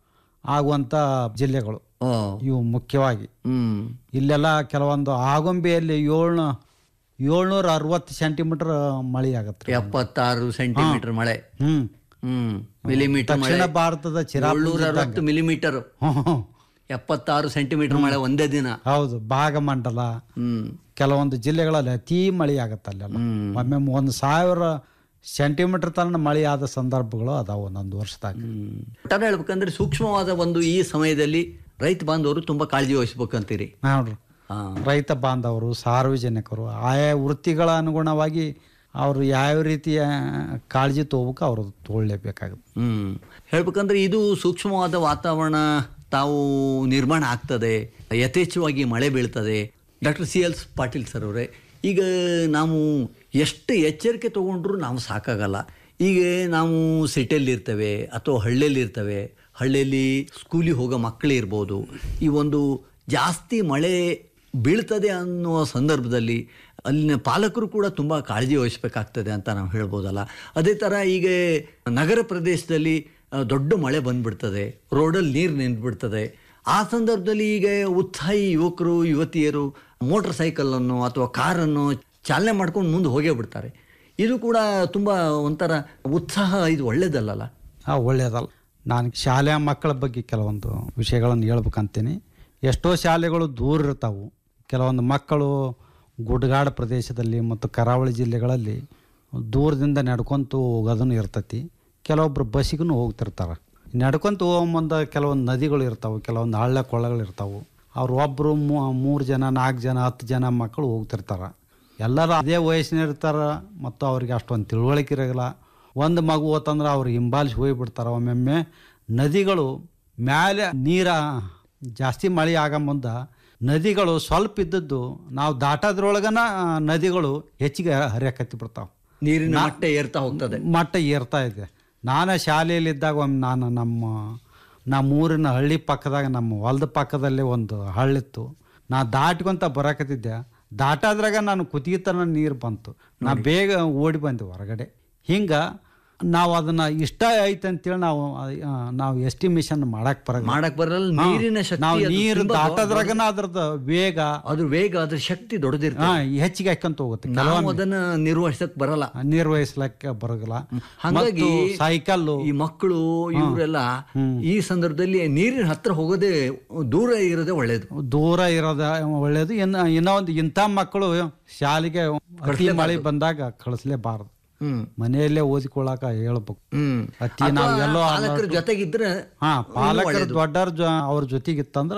ಆಗುವಂಥ ಜಿಲ್ಲೆಗಳು ಓ ಇವು ಮುಖ್ಯವಾಗಿ ಹ್ಮ್ ಇಲ್ಲೆಲ್ಲ ಕೆಲವೊಂದು ಆಗುಂಬೆಯಲ್ಲಿ ಏಳ್ನೂ ಏಳ್ನೂರ ಅರವತ್ತು ಸೆಂಟಿಮೀಟರ್ ಮಳೆ ಆಗತ್ತೆ ಎಪ್ಪತ್ತಾರು ಸೆಂಟಿಮೀಟರ್ ಮಳೆ ಹ್ಮ್ ಹ್ಮ್ ಮಿಲಿಮೀಟರ್ ಮಳೆ ದಕ್ಷಿಣ ಭಾರತದ ಚಿರಾಪುಂಜಿ ಏಳ್ನೂರ ಅರವತ್ತು ಮಿಲಿಮೀಟರ್ ಹ್ಮ್, ಹ್ಮ್. ಎಪ್ಪತ್ತಾರು ಸೆಂಟಿಮೀಟರ್ ಮಳೆ ಒಂದೇ ದಿನ ಹೌದು ಭಾಗಮಂಡಲ ಹ್ಮ್ ಕೆಲವೊಂದು ಜಿಲ್ಲೆಗಳಲ್ಲಿ ಅತಿ ಮಳೆ ಆಗತ್ತೆ ಅಲ್ಲೆಲ್ಲ ಹ್ಮ್. ಒಮ್ಮೆ ಒಂದು ಸಾವಿರ ಸೆಂಟಿಮೀಟರ್ ತನಕ ಮಳೆ ಆದ ಸಂದರ್ಭಗಳು ಅದಾವ ಒಂದೊಂದು ವರ್ಷದಾಗ ಹ್ಮ್. ಒಟ್ಟಾರೆ ಹೇಳ್ಬೇಕಂದ್ರೆ ಸೂಕ್ಷ್ಮವಾದ ಒಂದು ಈ ಸಮಯದಲ್ಲಿ ರೈತ ಬಾಂಧವರು ತುಂಬಾ ಕಾಳಜಿ ವಹಿಸ್ಬೇಕಂತೀರಿ ನೋಡ್ರಿ ಹಾ ರೈತ ಬಾಂಧವರು ಸಾರ್ವಜನಿಕರು ಆಯಾ ವೃತ್ತಿಗಳ ಅನುಗುಣವಾಗಿ ಅವರು ಯಾವ ರೀತಿಯ ಕಾಳಜಿ ತಗೋಬೇಕು ಅವರು ತಗೊಳ್ಳೇಬೇಕಾಗುತ್ತೆ ಹ್ಮ್ ಹೇಳ್ಬೇಕಂದ್ರೆ ಇದು ಸೂಕ್ಷ್ಮವಾದ ವಾತಾವರಣ ತಾವು ನಿರ್ಮಾಣ ಆಗ್ತದೆ ಯಥೇಚ್ಛವಾಗಿ ಮಳೆ ಬೀಳ್ತದೆ doctor C L Patil sir ಅವರೇ ಈಗ ನಾವು ಎಷ್ಟು ಎಚ್ಚರಿಕೆ ತಗೊಂಡ್ರು ನಾವು ಸಾಕಾಗಲ್ಲ ಈಗ ನಾವು ಸಿಟಿಯಲ್ಲಿ ಇರ್ತೇವೆ ಅಥವಾ ಹಳ್ಳಿಯಲ್ಲಿ ಇರ್ತೇವೆ ಹಳ್ಳಿಯಲ್ಲಿ ಸ್ಕೂಲಿಗೆ ಹೋಗೋ ಮಕ್ಕಳು ಇರ್ಬೋದು ಈ ಒಂದು ಜಾಸ್ತಿ ಮಳೆ ಬೀಳ್ತದೆ ಅನ್ನುವ ಸಂದರ್ಭದಲ್ಲಿ ಅಲ್ಲಿನ ಪಾಲಕರು ಕೂಡ ತುಂಬ ಕಾಳಜಿ ವಹಿಸಬೇಕಾಗ್ತದೆ ಅಂತ ನಾವು ಹೇಳ್ಬೋದಲ್ಲ ಅದೇ ಥರ ಈಗ ನಗರ ಪ್ರದೇಶದಲ್ಲಿ ಆ, ದೊಡ್ಡ ಮಳೆ ಬಂದ್ಬಿಡ್ತದೆ ರೋಡಲ್ಲಿ ನೀರು ನಿಂತ್ಬಿಡ್ತದೆ ಆ ಸಂದರ್ಭದಲ್ಲಿ ಈಗ ಉತ್ಸಾಹಿ ಯುವಕರು ಯುವತಿಯರು ಮೋಟರ್ ಸೈಕಲನ್ನು ಅಥವಾ ಕಾರನ್ನು ಚಾಲನೆ ಮಾಡ್ಕೊಂಡು ಮುಂದೆ ಹೋಗೇ ಬಿಡ್ತಾರೆ ಇದು ಕೂಡ ತುಂಬ ಒಂಥರ ಉತ್ಸಾಹ ಇದು ಒಳ್ಳೇದಲ್ಲಲ್ಲ ಆ ಒಳ್ಳೆಯದಲ್ಲ ನಾನು ಶಾಲೆಯ ಮಕ್ಕಳ ಬಗ್ಗೆ ಕೆಲವೊಂದು ವಿಷಯಗಳನ್ನು ಹೇಳ್ಬೇಕಂತೀನಿ ಎಷ್ಟೋ ಶಾಲೆಗಳು ದೂರ ಇರ್ತಾವು ಕೆಲವೊಂದು ಮಕ್ಕಳು ಗುಡ್ಗಾಡು ಪ್ರದೇಶದಲ್ಲಿ ಮತ್ತು ಕರಾವಳಿ ಜಿಲ್ಲೆಗಳಲ್ಲಿ ದೂರದಿಂದ ನಡ್ಕೊಂತು ಹೋಗೋದನ್ನು ಇರ್ತೈತಿ ಕೆಲವೊಬ್ರು ಬಸ್ಸಿಗೂ ಹೋಗ್ತಿರ್ತಾರೆ ನಡ್ಕೊಂತ ಹೋಗೋ ಮುಂದೆ ಕೆಲವೊಂದು ನದಿಗಳು ಇರ್ತಾವೆ ಕೆಲವೊಂದು ಹಳ್ಳ ಕೊಳ್ಳಗಳು ಇರ್ತಾವೆ ಅವ್ರು ಒಬ್ಬರು ಮೂರು ಜನ ನಾಲ್ಕು ಜನ ಹತ್ತು ಜನ ಮಕ್ಕಳು ಹೋಗ್ತಿರ್ತಾರೆ ಎಲ್ಲರೂ ಅದೇ ವಯಸ್ಸಿನ ಇರ್ತಾರೆ ಮತ್ತು ಅವ್ರಿಗೆ ಅಷ್ಟೊಂದು ತಿಳುವಳಿಕೆ ಇರೋಲ್ಲ ಒಂದು ಮಗು ಹೋತಂದ್ರೆ ಅವ್ರು ಹಿಂಬಾಲಿಸಿ ಹೋಗ್ಬಿಡ್ತಾರೆ ಒಮ್ಮೊಮ್ಮೆ ನದಿಗಳು ಮ್ಯಾಲೆ ನೀರ ಜಾಸ್ತಿ ಮಳೆ ಆಗ ಮುಂದೆ ನದಿಗಳು ಸ್ವಲ್ಪ ಇದ್ದದ್ದು ನಾವು ದಾಟೋದ್ರೊಳಗನ ಆ, ನದಿಗಳು ಹೆಚ್ಚಿಗೆ ಹರಿಯಕತ್ತಿ ಬಿಡ್ತಾವೆ ನೀರಿನ ಮಟ್ಟ ಏರ್ತಾ ಹೋಗ್ತದೆ ಮಟ್ಟ ಏರ್ತಾ ಇದೆ ನಾನು ಶಾಲೆಯಲ್ಲಿದ್ದಾಗ ಒಮ್ಮೆ ನಾನು ನಮ್ಮ ನಮ್ಮ ಊರಿನ ಹಳ್ಳಿ ಪಕ್ಕದಾಗ ನಮ್ಮ ಹೊಲದ ಪಕ್ಕದಲ್ಲೇ ಒಂದು ಹಳ್ಳಿತ್ತು ನಾ ದಾಟ್ಕೊಂತ ಬರಕತ್ತಿದ್ದೆ ದಾಟಾದ್ರಾಗ ನಾನು ಕುತ್ತಿಗೆತನ ನೀರು ಬಂತು ನಾ ಬೇಗ ಓಡಿ ಬಂದೆ ಹೊರಗಡೆ ಹಿಂಗೆ ನಾವು ಅದನ್ನ ಇಷ್ಟ ಐತೆ ಅಂತೇಳಿ ನಾವು ಆ, ನಾವು ಎಸ್ಟಿಮೇಷನ್ ಮಾಡಕ್ ಬರಲ್ಲ ಮಾಡಕ್ ಬರಲ್ಲ ಹಾ. ನೀರಿನ ಶಕ್ತಿ ನಾವು ಅದು ನೀರು ತುಂಬಾ ದಾಟೋದ್ರಾಗನ ಅದ್ರದ್ದು ವೇಗ ಅದ್ರ ವೇಗ ಅದ್ರ ಶಕ್ತಿ ದೊಡ್ಡದಿರ್ತದೆ ಹಾ ಹೆಚ್ಚಿಗೆ ಹಾಕ್ಕೊಂತ ಹೋಗುತ್ತೆ ನಾವು ಕೆಲವೊಮ್ಮೆ ಅದನ್ನ ನಿರ್ವಹಿಸಕ್ ಬರಲ್ಲ ನಿರ್ವಹಿಸ್ಲಕ್ಕೆ ಬರೋದಿಲ್ಲ ಹಾಗಾಗಿ ಸೈಕಲ್ಲು ಈ ಮಕ್ಕಳು ಇವರೆಲ್ಲ ಈ ಸಂದರ್ಭದಲ್ಲಿ ನೀರಿನ ಹತ್ರ ಹೋಗೋದೇ ದೂರ ಇರೋದೇ ಒಳ್ಳೇದು ದೂರ ಇರೋದ ಒಳ್ಳೇದು ಇನ್ನು ಇನ್ನೂ ಒಂದು ಇಂಥ ಮಕ್ಕಳು ಶಾಲೆಗೆ ಅತಿ ಮಳೆ ಬಂದಾಗ ಕಳಿಸ್ಲೇಬಾರದು ಹ್ಮ್ ಮನೆಯಲ್ಲೇ ಓದಿಕೊಳ್ಳಾಕ ಹೇಳ್ಬೇಕು ಹ್ಮ್ ಅತಿ ನಾವು ಅಥವಾ ಎಲ್ಲೋ ಪಾಲಕರ ಜೊತೆಗಿದ್ರೆ ಹಾ ಇನ್ನೂ ಪಾಲಕರು ಒಳ್ಳೇದು. ದೊಡ್ಡವ್ರ ಜೊ ಅವ್ರ ಜೊತೆಗಿತ್ತಂದ್ರೆ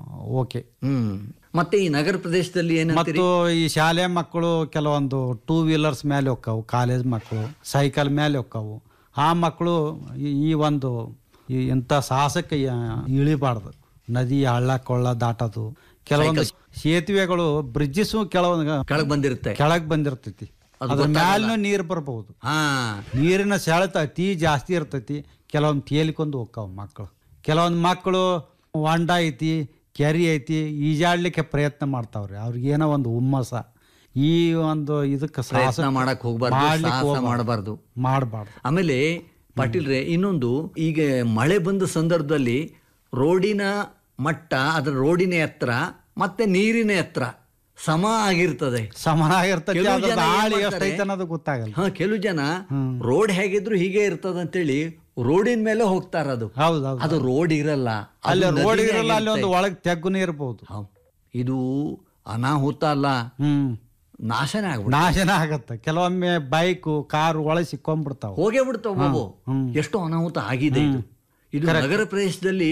ಓಕೆ ಹ್ಮ್ ಮತ್ತೆ ಈ ನಗರ ಪ್ರದೇಶದಲ್ಲಿ ಏನಂತೀರಿ ಮತ್ತು ಈ ಶಾಲೆ ಮಕ್ಕಳು ಕೆಲವೊಂದು ಟೂ ವೀಲರ್ಸ್ ಮೇಲೆ ಹೋಕ್ಕವು ಕಾಲೇಜ್ ಮಕ್ಕಳು ಸೈಕಲ್ ಮೇಲೆ ಹೋಕ್ಕವು ಆ ಮಕ್ಕಳು ಈ- ಈ ಒಂದು ಈ ಇಂಥ ಸಾಹಸಕ್ಕೆ ಯ- ಇಳಿಬಾರ್ದು ನದಿ ಹಳ್ಳ ಕೊಳ್ಳ ದಾಟೋದು ಕೆಲವೊಂದು ಸೇತುವೆಗಳು ಬ್ರಿಡ್ಜಸ್ ಕೆಲವೊಂದು ಕೆಳಗ್ ಬಂದಿರುತ್ತೆ ಕೆಳಗ್ ಬಂದಿರ್ತೈತಿ ಅದು ಅದ್ರ ಗೊತ್ತಾಗಲ್ಲ. ಮ್ಯಾಲೂ ನೀರು ಬರ್ಬಹುದು ಹಾ ನೀರಿನ ಸೆಳೆತ ಅತಿ ಜಾಸ್ತಿ ಇರ್ತೈತಿ ಕೆಲವೊಂದು ತೇಲಿಕೊಂಡು ಹೋಗ್ತಾವ ಮಕ್ಕಳು ಕೆಲವೊಂದು ಮಕ್ಕಳು ಹೊಂಡ ಐತಿ ಕೆರಿ ಐತಿ ಈಜಾಡ್ಲಿಕ್ಕೆ ಪ್ರಯತ್ನ ಮಾಡ್ತಾವ್ರಿ ಅವ್ರಿಗೆ ಏನೋ ಒಂದು ಹುಮ್ಮಸ ಈ ಒಂದು ಇದಕ್ಕೆ ಪ್ರಯತ್ನ ಮಾಡಕ್ ಹೋಗ್ಬಾರ್ದು ಸಾಹಸ ಮಾಡಬಾರ್ದು ಮಾಡಬಾರ್ದು ಆಮೇಲೆ ಪಾಟೀಲ್ರೆ ಇನ್ನೊಂದು ಈಗ ಮಳೆ ಬಂದ ಸಂದರ್ಭದಲ್ಲಿ ರೋಡಿನ ಮಟ್ಟ ಅದರ ರೋಡಿನ ಎತ್ತರ ಮತ್ತೆ ನೀರಿನ ಎತ್ತರ ಸಮ ಆಗಿರ್ತದೆ ಸಮನಾಗಿರ್ತೈತಿ ಕೆಲವು ಅದ್ರ ಜನ ಏನ್ ಆಳಿ ಮಾಡ್ತಾರೆ? ಎಷ್ಟೈತೆ ಅನ್ನೋದು ಗೊತ್ತಾಗಲ್ಲ ಹಾ ಕೆಲವು ಜನ ರೋಡ್ ಹೇಗಿದ್ರು ಹೀಗೆ ಇರ್ತದ ಅಂತೇಳಿ ರೋಡಿನ ಮೇಲೆ ಹೋಗ್ತಾರ ಅದು ಹೌದೌದು ಅದು ರೋಡ್ ಇರಲ್ಲ ಅದು ಅಲ್ಲಿ ರೋಡ್ ನದಿನೇ ಇರಲ್ಲ ಅಲ್ಲಿ ಒಂದು ಇರುತ್ತೆ. ಒಳಗೆ ತೆಗ್ಗುನೇ ಇರ್ಬೋದು ಹೌದ್. ಇದು ಅನಾಹುತ ಅಲ್ಲ ಹ್ಮ್ ನಾಶನೇ ಆಗ್ಬಿಡ ನಾಶನ ಆಗತ್ತೆ ಕೆಲವೊಮ್ಮೆ ಬೈಕು ಕಾರು ಒಳಗೆ ಸಿಕ್ಕೊಂಡ್ಬಿಡ್ತಾವ ಹೋಗೇ ಬಿಡ್ತಾವ ಬಾಬು ಎಷ್ಟು ಅನಾಹುತ ಆಗಿದೆ ಇದು ಇದು ನಗರ ಪ್ರದೇಶದಲ್ಲಿ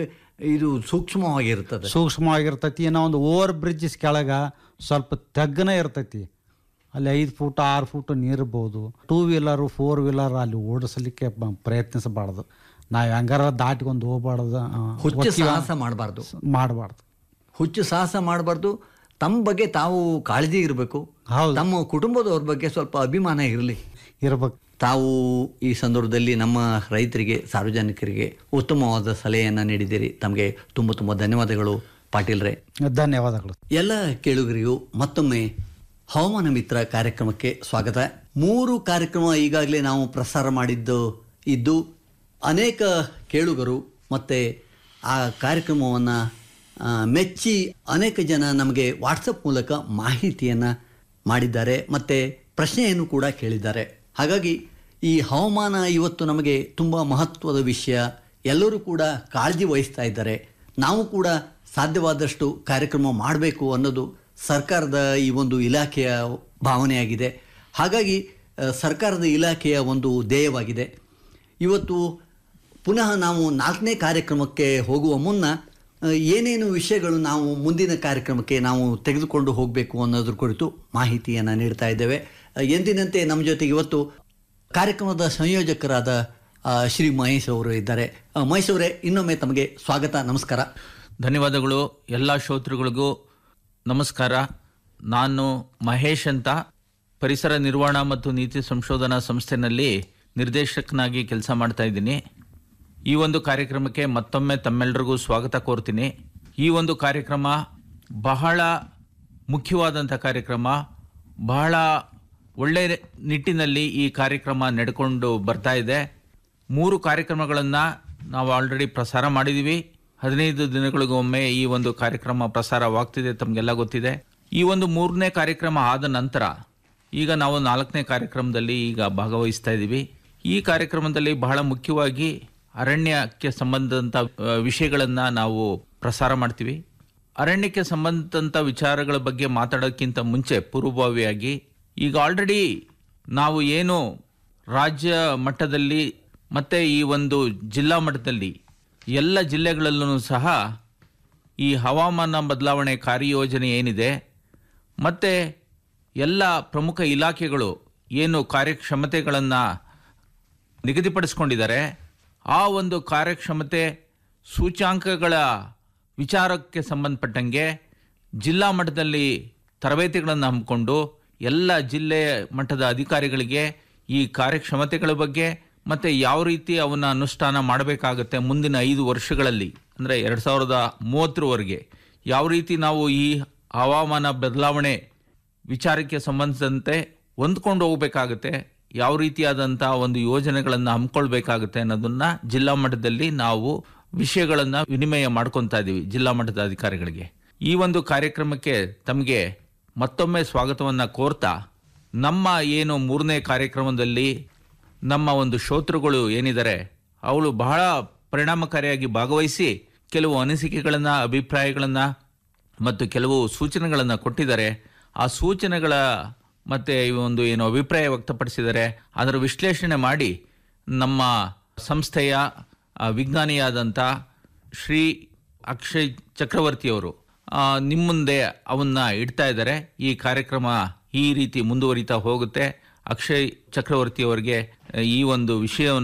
ಇದು ಸೂಕ್ಷ್ಮವಾಗಿರ್ತದೆ ಸೂಕ್ಷ್ಮವಾಗಿರ್ತೈತಿ ಏನೋ ಒಂದು ಓವರ್ ಬ್ರಿಡ್ಜಸ್ ಕೆಳಗ ಸ್ವಲ್ಪ ತಗ್ಗನೇ ಇರ್ತೈತಿ ಅಲ್ಲಿ ಐದು ಫೂಟ್ ಆರು ಫೂಟ್ ನೀರ್ಬೋದು ಟೂ ವೀಲರು ಫೋರ್ ವೀಲರ್ ಅಲ್ಲಿ ಓಡಿಸ್ಲಿಕ್ಕೆ ಬ- ಪ್ರಯತ್ನಿಸಬಾರ್ದು ನಾವು ಹೆಂಗಾರ ದಾಟ್ಕೊಂಡು ಹೋಗ್ಬಾರ್ದು ಹುಚ್ಚು ಸಾಹಸ ಮಾಡಬಾರ್ದು ಮಾಡಬಾರ್ದು ಹುಚ್ಚು ಸಾಹಸ ಮಾಡಬಾರ್ದು ತಮ್ಮ ಬಗ್ಗೆ ತಾವು ಕಾಳಜಿ ಇರಬೇಕು ಹೌದು ತಮ್ಮ ಕುಟುಂಬದವ್ರ ಬಗ್ಗೆ ಸ್ವಲ್ಪ ಅಭಿಮಾನ ಇರಲಿ ಇರ್ಬೇಕು ತಾವು ಈ ಸಂದರ್ಭದಲ್ಲಿ ನಮ್ಮ ರೈತರಿಗೆ ಸಾರ್ವಜನಿಕರಿಗೆ ಉತ್ತಮವಾದ ಸಲಹೆಯನ್ನು ನೀಡಿದ್ದೀರಿ ತಮಗೆ ತುಂಬ ತುಂಬ ಧನ್ಯವಾದಗಳು ಪಾಟೀಲ್ರೆ ಧನ್ಯವಾದಗಳು ಎಲ್ಲ ಕೇಳುಗರಿಗೂ ಮತ್ತೊಮ್ಮೆ ಹವಾಮಾನ ಮಿತ್ರ ಕಾರ್ಯಕ್ರಮಕ್ಕೆ ಸ್ವಾಗತ ಮೂರು ಕಾರ್ಯಕ್ರಮ ಈಗಾಗಲೇ ನಾವು ಪ್ರಸಾರ ಮಾಡಿದ್ದು ಇದ್ದು ಅನೇಕ ಕೇಳುಗರು ಮತ್ತು ಆ ಕಾರ್ಯಕ್ರಮವನ್ನು ಮೆಚ್ಚಿ ಅನೇಕ ಜನ ನಮಗೆ ವಾಟ್ಸಪ್ ಮೂಲಕ ಮಾಹಿತಿಯನ್ನು ಮಾಡಿದ್ದಾರೆ ಮತ್ತು ಪ್ರಶ್ನೆಯನ್ನು ಕೂಡ ಕೇಳಿದ್ದಾರೆ ಹಾಗಾಗಿ ಈ ಹವಾಮಾನ ಇವತ್ತು ನಮಗೆ ತುಂಬ ಮಹತ್ವದ ವಿಷಯ ಎಲ್ಲರೂ ಕೂಡ ಕಾಳಜಿ ವಹಿಸ್ತಾ ಇದ್ದಾರೆ ನಾವು ಕೂಡ ಸಾಧ್ಯವಾದಷ್ಟು ಕಾರ್ಯಕ್ರಮ ಮಾಡಬೇಕು ಅನ್ನೋದು ಸರ್ಕಾರದ ಈ ಒಂದು ಇಲಾಖೆಯ ಭಾವನೆಯಾಗಿದೆ ಹಾಗಾಗಿ ಆ, ಸರ್ಕಾರದ ಇಲಾಖೆಯ ಒಂದು ಧ್ಯೇಯವಾಗಿದೆ ಇವತ್ತು ಪುನಃ ನಾವು ನಾಲ್ಕನೇ ಕಾರ್ಯಕ್ರಮಕ್ಕೆ ಹೋಗುವ ಮುನ್ನ ಆ, ಏನೇನು ವಿಷಯಗಳು ನಾವು ಮುಂದಿನ ಕಾರ್ಯಕ್ರಮಕ್ಕೆ ನಾವು ತೆಗೆದುಕೊಂಡು ಹೋಗಬೇಕು ಅನ್ನೋದ್ರ ಕುರಿತು ಮಾಹಿತಿಯನ್ನು ನೀಡ್ತಾ ಇದ್ದೇವೆ ಆ, ಎಂದಿನಂತೆ ನಮ್ಮ ಜೊತೆಗೆ ಇವತ್ತು ಕಾರ್ಯಕ್ರಮದ ಸಂಯೋಜಕರಾದ ಆ, ಶ್ರೀ ಮಹೇಶ್ ಅವರು ಇದ್ದಾರೆ ಆ, ಮಹೇಶ್ ಅವರೇ ಇನ್ನೊಮ್ಮೆ ತಮಗೆ ಸ್ವಾಗತ ನಮಸ್ಕಾರ ಧನ್ಯವಾದಗಳು ಎಲ್ಲ ಶ್ರೋತೃಗಳಿಗೂ ನಮಸ್ಕಾರ ನಾನು ಮಹೇಶ್ ಅಂತ ಪರಿಸರ ನಿರ್ವಹಣಾ ಮತ್ತು ನೀತಿ ಸಂಶೋಧನಾ ಸಂಸ್ಥೆನಲ್ಲಿ ನಿರ್ದೇಶಕನಾಗಿ ಕೆಲಸ ಮಾಡ್ತಾ ಇದ್ದೀನಿ ಈ ಒಂದು ಕಾರ್ಯಕ್ರಮಕ್ಕೆ ಮತ್ತೊಮ್ಮೆ ತಮ್ಮೆಲ್ಲರಿಗೂ ಸ್ವಾಗತ ಕೋರ್ತೀನಿ ಈ ಒಂದು ಕಾರ್ಯಕ್ರಮ ಬಹಳ ಮುಖ್ಯವಾದಂಥ ಕಾರ್ಯಕ್ರಮ ಬಹಳ ಒಳ್ಳೆ ನಿಟ್ಟಿನಲ್ಲಿ ಈ ಕಾರ್ಯಕ್ರಮ ನಡ್ಕೊಂಡು ಬರ್ತಾ ಇದೆ ಮೂರು ಕಾರ್ಯಕ್ರಮಗಳನ್ನು ನಾವು ಆಲ್ರೆಡಿ ಪ್ರಸಾರ ಮಾಡಿದ್ದೀವಿ ಹದಿನೈದು ದಿನಗಳಿಗೊಮ್ಮೆ ಈ ಒಂದು ಕಾರ್ಯಕ್ರಮ ಪ್ರಸಾರವಾಗ್ತಿದೆ ತಮಗೆಲ್ಲ ಗೊತ್ತಿದೆ ಈ ಒಂದು ಮೂರನೇ ಕಾರ್ಯಕ್ರಮ ಆದ ನಂತರ ಈಗ ನಾವು ನಾಲ್ಕನೇ ಕಾರ್ಯಕ್ರಮದಲ್ಲಿ ಈಗ ಭಾಗವಹಿಸ್ತಾ ಇದ್ದೀವಿ ಈ ಕಾರ್ಯಕ್ರಮದಲ್ಲಿ ಬಹಳ ಮುಖ್ಯವಾಗಿ ಅರಣ್ಯಕ್ಕೆ ಸಂಬಂಧದಂಥ ವಿಷಯಗಳನ್ನು ನಾವು ಪ್ರಸಾರ ಮಾಡ್ತೀವಿ ಅರಣ್ಯಕ್ಕೆ ಸಂಬಂಧಂಥ ವಿಚಾರಗಳ ಬಗ್ಗೆ ಮಾತಾಡೋಕ್ಕಿಂತ ಮುಂಚೆ ಪೂರ್ವಭಾವಿಯಾಗಿ ಈಗ ಆಲ್ರೆಡಿ ನಾವು ಏನು ರಾಜ್ಯ ಮಟ್ಟದಲ್ಲಿ ಮತ್ತು ಈ ಒಂದು ಜಿಲ್ಲಾ ಮಟ್ಟದಲ್ಲಿ ಎಲ್ಲ ಜಿಲ್ಲೆಗಳಲ್ಲೂ ಸಹ ಈ ಹವಾಮಾನ ಬದಲಾವಣೆ ಕಾರ್ಯಯೋಜನೆ ಏನಿದೆ ಮತ್ತು ಎಲ್ಲ ಪ್ರಮುಖ ಇಲಾಖೆಗಳು ಏನು ಕಾರ್ಯಕ್ಷಮತೆಗಳನ್ನು ನಿಗದಿಪಡಿಸ್ಕೊಂಡಿದ್ದಾರೆ ಆ ಒಂದು ಕಾರ್ಯಕ್ಷಮತೆ ಸೂಚ್ಯಾಂಕಗಳ ವಿಚಾರಕ್ಕೆ ಸಂಬಂಧಪಟ್ಟಂಗೆ ಜಿಲ್ಲಾ ಮಟ್ಟದಲ್ಲಿ ತರಬೇತಿಗಳನ್ನು ಹಮ್ಮಿಕೊಂಡು ಎಲ್ಲ ಜಿಲ್ಲೆ ಮಟ್ಟದ ಅಧಿಕಾರಿಗಳಿಗೆ ಈ ಕಾರ್ಯಕ್ಷಮತೆಗಳ ಬಗ್ಗೆ ಮತ್ತು ಯಾವ ರೀತಿ ಅವನ್ನ ಅನುಷ್ಠಾನ ಮಾಡಬೇಕಾಗುತ್ತೆ ಮುಂದಿನ ಐದು ವರ್ಷಗಳಲ್ಲಿ ಅಂದರೆ ಎರಡು ಸಾವಿರದ ಮೂವತ್ತರವರೆಗೆ ಯಾವ ರೀತಿ ನಾವು ಈ ಹವಾಮಾನ ಬದಲಾವಣೆ ವಿಚಾರಕ್ಕೆ ಸಂಬಂಧಿಸಿದಂತೆ ಹೊಂದ್ಕೊಂಡು ಹೋಗಬೇಕಾಗುತ್ತೆ ಯಾವ ರೀತಿಯಾದಂಥ ಒಂದು ಯೋಜನೆಗಳನ್ನು ಹಮ್ಮಿಕೊಳ್ಬೇಕಾಗುತ್ತೆ ಅನ್ನೋದನ್ನ ಜಿಲ್ಲಾ ಮಟ್ಟದಲ್ಲಿ ನಾವು ವಿಷಯಗಳನ್ನು ವಿನಿಮಯ ಮಾಡ್ಕೊತಾ ಇದ್ದೀವಿ ಜಿಲ್ಲಾ ಮಟ್ಟದ ಅಧಿಕಾರಿಗಳಿಗೆ ಈ ಒಂದು ಕಾರ್ಯಕ್ರಮಕ್ಕೆ ತಮಗೆ ಮತ್ತೊಮ್ಮೆ ಸ್ವಾಗತವನ್ನು ಕೋರ್ತಾ ನಮ್ಮ ಏನು ಮೂರನೇ ಕಾರ್ಯಕ್ರಮದಲ್ಲಿ ನಮ್ಮ ಒಂದು ಶ್ರೋತೃಗಳು ಏನಿದ್ದಾರೆ ಅವಳು ಬಹಳ ಪರಿಣಾಮಕಾರಿಯಾಗಿ ಭಾಗವಹಿಸಿ ಕೆಲವು ಅನಿಸಿಕೆಗಳನ್ನು ಅಭಿಪ್ರಾಯಗಳನ್ನು ಮತ್ತು ಕೆಲವು ಸೂಚನೆಗಳನ್ನು ಕೊಟ್ಟಿದ್ದಾರೆ ಆ ಸೂಚನೆಗಳ ಮತ್ತು ಈ ಒಂದು ಏನು ಅಭಿಪ್ರಾಯ ವ್ಯಕ್ತಪಡಿಸಿದ್ದಾರೆ ಅದರ ವಿಶ್ಲೇಷಣೆ ಮಾಡಿ ನಮ್ಮ ಸಂಸ್ಥೆಯ ಆ, ವಿಜ್ಞಾನಿಯಾದಂಥ ಶ್ರೀ ಅಕ್ಷಯ್ ಚಕ್ರವರ್ತಿಯವರು ಆ, ನಿಮ್ಮ ಮುಂದೆ ಅವನ್ನ ಇಡ್ತಾ ಇದ್ದಾರೆ ಈ ಕಾರ್ಯಕ್ರಮ ಈ ರೀತಿ ಮುಂದುವರಿತಾ ಹೋಗುತ್ತೆ ಅಕ್ಷಯ್ ಚಕ್ರವರ್ತಿಯವರಿಗೆ ಈ ಒಂದು ವಿಷಯವನ್ನ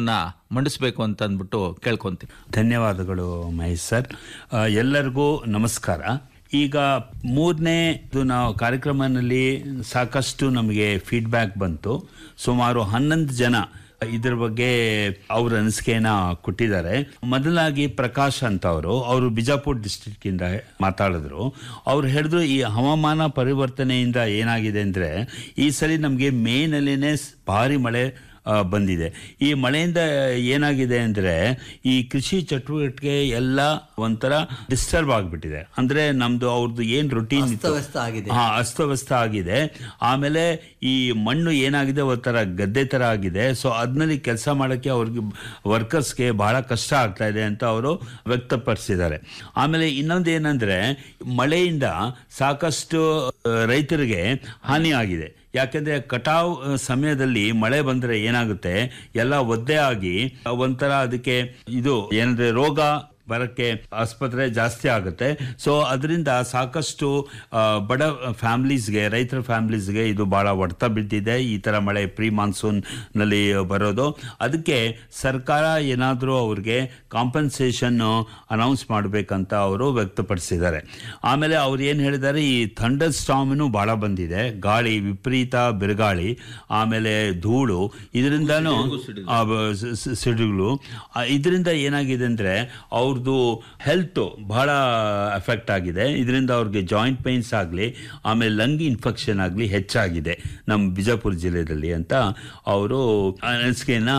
ಮಂಡಿಸ್ಬೇಕು ಅಂತ ಅಂದ್ಬಿಟ್ಟು ಕೇಳ್ಕೊಂತೀನಿ ಧನ್ಯವಾದಗಳು ಮಹೇಶ್ ಸರ್ ಆ, ಎಲ್ಲರಿಗೂ ನಮಸ್ಕಾರ ಈಗ ಮೂರನೇ ಇದು ನಾವು ಕಾರ್ಯಕ್ರಮದಲ್ಲಿ ಸಾಕಷ್ಟು ನಮಗೆ ಫೀಡ್ಬ್ಯಾಕ್ ಬಂತು ಸುಮಾರು ಹನ್ನೊಂದು ಜನ ಇದ್ರ ಬಗ್ಗೆ ಅವ್ರ ಅನಿಸಿಕೆನ ಕೊಟ್ಟಿದ್ದಾರೆ ಮೊದಲಾಗಿ ಪ್ರಕಾಶ್ ಅಂತ ಅವರು ಅವರು ಬಿಜಾಪುರ ಡಿಸ್ಟ್ರಿಕ್ಟ್ ಇಂದ ಮಾತಾಡಿದ್ರು ಅವ್ರು ಹೇಳಿದ್ರು ಈ ಹವಾಮಾನ ಪರಿವರ್ತನೆಯಿಂದ ಏನಾಗಿದೆ ಅಂದ್ರೆ ಈ ಸಲ ನಮಗೆ ಮೇನಲ್ಲಿನೇ ಭಾರಿ ಮಳೆ ಆ, ಬಂದಿದೆ ಈ ಮಳೆಯಿಂದ ಏನಾಗಿದೆ ಅಂದರೆ ಈ ಕೃಷಿ ಚಟುವಟಿಕೆ ಎಲ್ಲ ಒಂಥರ ಡಿಸ್ಟರ್ಬ್ ಆಗಿಬಿಟ್ಟಿದೆ ಅಂದರೆ ನಮ್ಮದು ಅವ್ರದ್ದು ಏನು ರೊಟೀನ್ ಅಸ್ತವ್ಯಸ್ತ ಆಗಿದೆ. ಹಾ ಅಸ್ತವ್ಯಸ್ತ ಆಗಿದೆ ಆಮೇಲೆ ಈ ಮಣ್ಣು ಏನಾಗಿದೆ ಒಂಥರ ಗದ್ದೆ ಥರ ಆಗಿದೆ ಸೊ ಅದನ್ನಲ್ಲಿ ಕೆಲಸ ಮಾಡೋಕ್ಕೆ ಅವ್ರಿಗೆ ವರ್ಕರ್ಸ್ಗೆ ಬಹಳ ಕಷ್ಟ ಆಗ್ತಾ ಇದೆ ಅಂತ ಅವರು ವ್ಯಕ್ತಪಡಿಸಿದ್ದಾರೆ ಆಮೇಲೆ ಇನ್ನೊಂದು ಏನಂದರೆ ಮಳೆಯಿಂದ ಸಾಕಷ್ಟು ಆ, ರೈತರಿಗೆ ಹಾನಿ ಆಗಿದೆ ಯಾಕೆಂದ್ರೆ ಕಟಾವ್ ಆ, ಸಮಯದಲ್ಲಿ ಮಳೆ ಬಂದ್ರೆ ಏನಾಗುತ್ತೆ ಎಲ್ಲ ಒದ್ದೆ ಆಗಿ ಆ, ಒಂಥರ ಅದಕ್ಕೆ ಇದು ಏನಂದ್ರೆ ರೋಗ ಬರಕ್ಕೆ ಆಸ್ಪತ್ರೆ ಜಾಸ್ತಿ ಆಗುತ್ತೆ ಸೊ ಅದರಿಂದ ಸಾಕಷ್ಟು ಆ, ಬಡ ಫ್ಯಾಮ್ಲೀಸ್ಗೆ ರೈತರ ಫ್ಯಾಮ್ಲೀಸ್ಗೆ ಇದು ಬಹಳ ಹೊಡೆತ ಬಿದ್ದಿದೆ ಈ ಥರ ಮಳೆ ಪ್ರೀ ಮಾನ್ಸೂನ್ನಲ್ಲಿ ಬರೋದು ಅದಕ್ಕೆ ಸರ್ಕಾರ ಏನಾದರೂ ಅವ್ರಿಗೆ ಕಾಂಪನ್ಸೇಷನ್ ಅನೌನ್ಸ್ ಮಾಡಬೇಕಂತ ಅವರು ವ್ಯಕ್ತಪಡಿಸಿದ್ದಾರೆ ಆಮೇಲೆ ಅವ್ರು ಏನು ಹೇಳಿದ್ದಾರೆ ಈ ಥಂಡರ್ ಸ್ಟಾಮ್ನು ಭಾಳ ಬಂದಿದೆ ಗಾಳಿ ವಿಪರೀತ ಬಿರುಗಾಳಿ ಆಮೇಲೆ ಧೂಳು ಇದರಿಂದನೂ ಆ, ಬ- ಸ- ಸ- ಸಿಡಿಗಳು ಆ, ಇದರಿಂದ ಏನಾಗಿದೆ ಅಂದರೆ ಅವ್ರದ್ದು ಹೆಲ್ತು ಬಹಳ ಎಫೆಕ್ಟ್ ಆಗಿದೆ ಇದರಿಂದ ಅವ್ರಿಗೆ ಜಾಯಿಂಟ್ ಪೈನ್ಸ್ ಆಗಲಿ ಆಮೇಲೆ ಲಂಗ್ ಇನ್ಫೆಕ್ಷನ್ ಆಗಲಿ ಹೆಚ್ಚಾಗಿದೆ ನಮ್ಮ ಬಿಜಾಪುರ ಜಿಲ್ಲೆಯಲ್ಲಿ ಅಂತ ಅವರು ಅನಿಸಿಕೆಯನ್ನು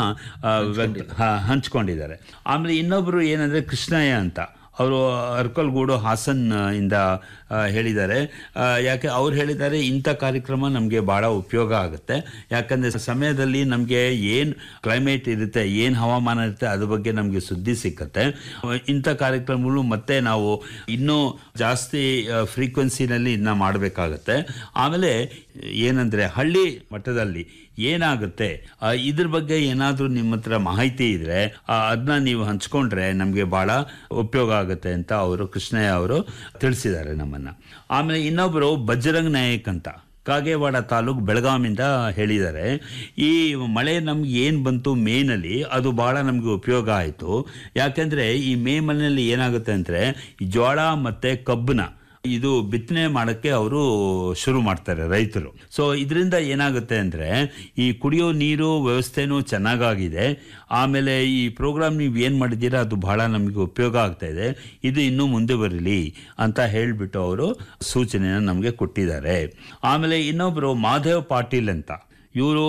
ಹಂಚ್ಕೊಂಡಿದ್ದಾರೆ ಆಮೇಲೆ ಇನ್ನೊಬ್ಬರು ಏನಂದರೆ ಕೃಷ್ಣಯ್ಯ ಅಂತ ಅವರು ಅರ್ಕಲ್ಗೂಡು ಹಾಸನ್ ಆ, ಇಂದ ಆ, ಹೇಳಿದ್ದಾರೆ ಆ, ಯಾಕೆ ಅವ್ರು ಹೇಳಿದ್ದಾರೆ ಇಂಥ ಕಾರ್ಯಕ್ರಮ ನಮಗೆ ಭಾಳ ಉಪಯೋಗ ಆಗುತ್ತೆ ಯಾಕಂದರೆ ಸಮಯದಲ್ಲಿ ನಮಗೆ ಏನು ಕ್ಲೈಮೇಟ್ ಇರುತ್ತೆ ಏನು ಹವಾಮಾನ ಇರುತ್ತೆ ಅದ್ರ ಬಗ್ಗೆ ನಮಗೆ ಸುದ್ದಿ ಸಿಕ್ಕತ್ತೆ ಇಂಥ ಕಾರ್ಯಕ್ರಮಗಳು ಮತ್ತೆ ನಾವು ಇನ್ನೂ ಜಾಸ್ತಿ ಫ್ರೀಕ್ವೆನ್ಸಿನಲ್ಲಿ ಇದನ್ನ ಮಾಡಬೇಕಾಗತ್ತೆ ಆಮೇಲೆ ಏನಂದರೆ ಹಳ್ಳಿ ಮಟ್ಟದಲ್ಲಿ ಏನಾಗುತ್ತೆ ಆ, ಇದ್ರ ಬಗ್ಗೆ ಏನಾದರೂ ನಿಮ್ಮ ಹತ್ರ ಮಾಹಿತಿ ಇದ್ರೆ ಅದನ್ನ ನೀವು ಹಂಚ್ಕೊಂಡ್ರೆ ನಮಗೆ ಭಾಳ ಉಪಯೋಗ ಆಗುತ್ತೆ ಅಂತ ಅವರು ಕೃಷ್ಣಯ್ಯ ಅವರು ತಿಳಿಸಿದ್ದಾರೆ ನಮ್ಮನ್ನ ಆಮೇಲೆ ಇನ್ನೊಬ್ಬರು ಬಜರಂಗ್ ನಾಯಕ್ ಅಂತ ಕಾಗೇವಾಡ ತಾಲೂಕು ಬೆಳಗಾವಿಂದ ಹೇಳಿದ್ದಾರೆ ಈ ಮಳೆ ನಮ್ಗೆ ಏನು ಬಂತು ಮೇನಲ್ಲಿ ಅದು ಭಾಳ ನಮಗೆ ಉಪಯೋಗ ಆಯಿತು ಯಾಕೆಂದರೆ ಈ ಮೇ ಮನೆಯಲ್ಲಿ ಏನಾಗುತ್ತೆ ಅಂದರೆ ಜೋಳ ಮತ್ತು ಕಬ್ಬನ್ನ ಇದು ಬಿತ್ತನೆ ಮಾಡೋಕ್ಕೆ ಅವರು ಶುರು ಮಾಡ್ತಾರೆ ರೈತರು ಸೊ ಇದರಿಂದ ಏನಾಗುತ್ತೆ ಅಂದರೆ ಈ ಕುಡಿಯೋ ನೀರು ವ್ಯವಸ್ಥೆನೂ ಚೆನ್ನಾಗಾಗಿದೆ ಆಮೇಲೆ ಈ ಪ್ರೋಗ್ರಾಮ್ ನೀವು ಏನು ಮಾಡಿದ್ದೀರಾ ಅದು ಬಹಳ ನಮಗೆ ಉಪಯೋಗ ಆಗ್ತಾ ಇದೆ ಇದು ಇನ್ನೂ ಮುಂದೆ ಬರಲಿ ಅಂತ ಹೇಳಿಬಿಟ್ಟು ಅವರು ಸೂಚನೆನ ನಮಗೆ ಕೊಟ್ಟಿದ್ದಾರೆ ಆಮೇಲೆ ಇನ್ನೊಬ್ಬರು ಮಾಧವ್ ಪಾಟೀಲ್ ಅಂತ ಇವರು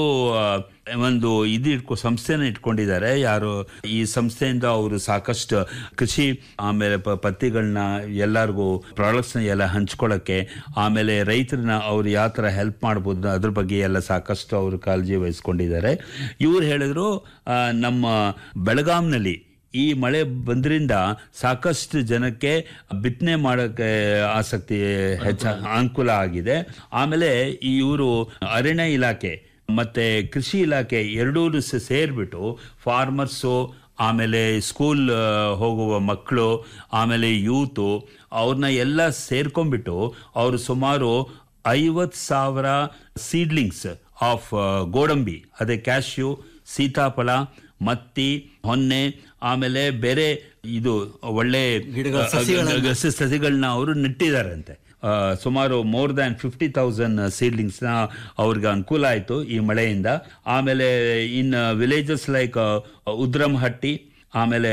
ಒಂದು ಇದು ಇಟ್ಕೊ ಸಂಸ್ಥೆನ ಇಟ್ಕೊಂಡಿದ್ದಾರೆ ಯಾರು ಈ ಸಂಸ್ಥೆಯಿಂದ ಅವರು ಸಾಕಷ್ಟು ಕೃಷಿ ಆಮೇಲೆ ಪ ಪತ್ತಿಗಳನ್ನ ಎಲ್ಲರಿಗೂ ಪ್ರಾಡಕ್ಟ್ಸ್ನ ಎಲ್ಲ ಹಂಚ್ಕೊಳ್ಳೋಕ್ಕೆ ಆಮೇಲೆ ರೈತರನ್ನ ಅವ್ರು ಯಾವ ಥರ ಹೆಲ್ಪ್ ಮಾಡ್ಬೋದು ಅದ್ರ ಬಗ್ಗೆ ಎಲ್ಲ ಸಾಕಷ್ಟು ಅವರು ಕಾಳಜಿ ವಹಿಸ್ಕೊಂಡಿದ್ದಾರೆ ಇವ್ರು ಹೇಳಿದ್ರು ಆ, ನಮ್ಮ ಬೆಳಗಾಂನಲ್ಲಿ ಈ ಮಳೆ ಬಂದ್ರಿಂದ ಸಾಕಷ್ಟು ಜನಕ್ಕೆ ಬಿತ್ತನೆ ಮಾಡೋಕ್ಕೆ ಆಸಕ್ತಿ ಹೆಚ್ಚ ಅನುಕೂಲ ಆಗಿದೆ ಆಮೇಲೆ ಇವರು ಅರಣ್ಯ ಇಲಾಖೆ ಮತ್ತೆ ಕೃಷಿ ಇಲಾಖೆ ಎರಡೂ ಸೇರಿಬಿಟ್ಟು ಫಾರ್ಮರ್ಸು ಆಮೇಲೆ ಸ್ಕೂಲ್ ಆ, ಹೋಗುವ ಮಕ್ಕಳು ಆಮೇಲೆ ಯೂತು ಅವ್ರನ್ನ ಎಲ್ಲ ಸೇರ್ಕೊಂಡ್ಬಿಟ್ಟು ಅವರು ಸುಮಾರು ಐವತ್ತು ಸಾವಿರ ಸೀಡ್ಲಿಂಗ್ಸ್ ಆಫ್ ಗೋಡಂಬಿ ಅದೇ ಕ್ಯಾಶ್ಯೂ ಸೀತಾಫಲ ಮತ್ತಿ ಹೊನ್ನೆ ಆಮೇಲೆ ಬೇರೆ ಇದು ಒಳ್ಳೆ ಗಿಡಗಳ ಆ, ಸಸಿಗಳನ್ನ- ಗ- ಸ- ಸಸಿಗಳನ್ನ ಅವರು ನೆಟ್ಟಿದ್ದಾರಂತೆ ಆ, ಸುಮಾರು ಮೋರ್ ದ್ಯಾನ್ ಫಿಫ್ಟಿ ತೌಸಂಡ್ ಸೀಡ್ಲಿಂಗ್ಸ್ನ ಅವ್ರಿಗೆ ಅನುಕೂಲ ಆಯಿತು ಈ ಮಳೆಯಿಂದ ಆಮೇಲೆ ಇನ್ ವಿಲೇಜಸ್ ಲೈಕ್ ಉದ್ರಮಹಟ್ಟಿ ಆಮೇಲೆ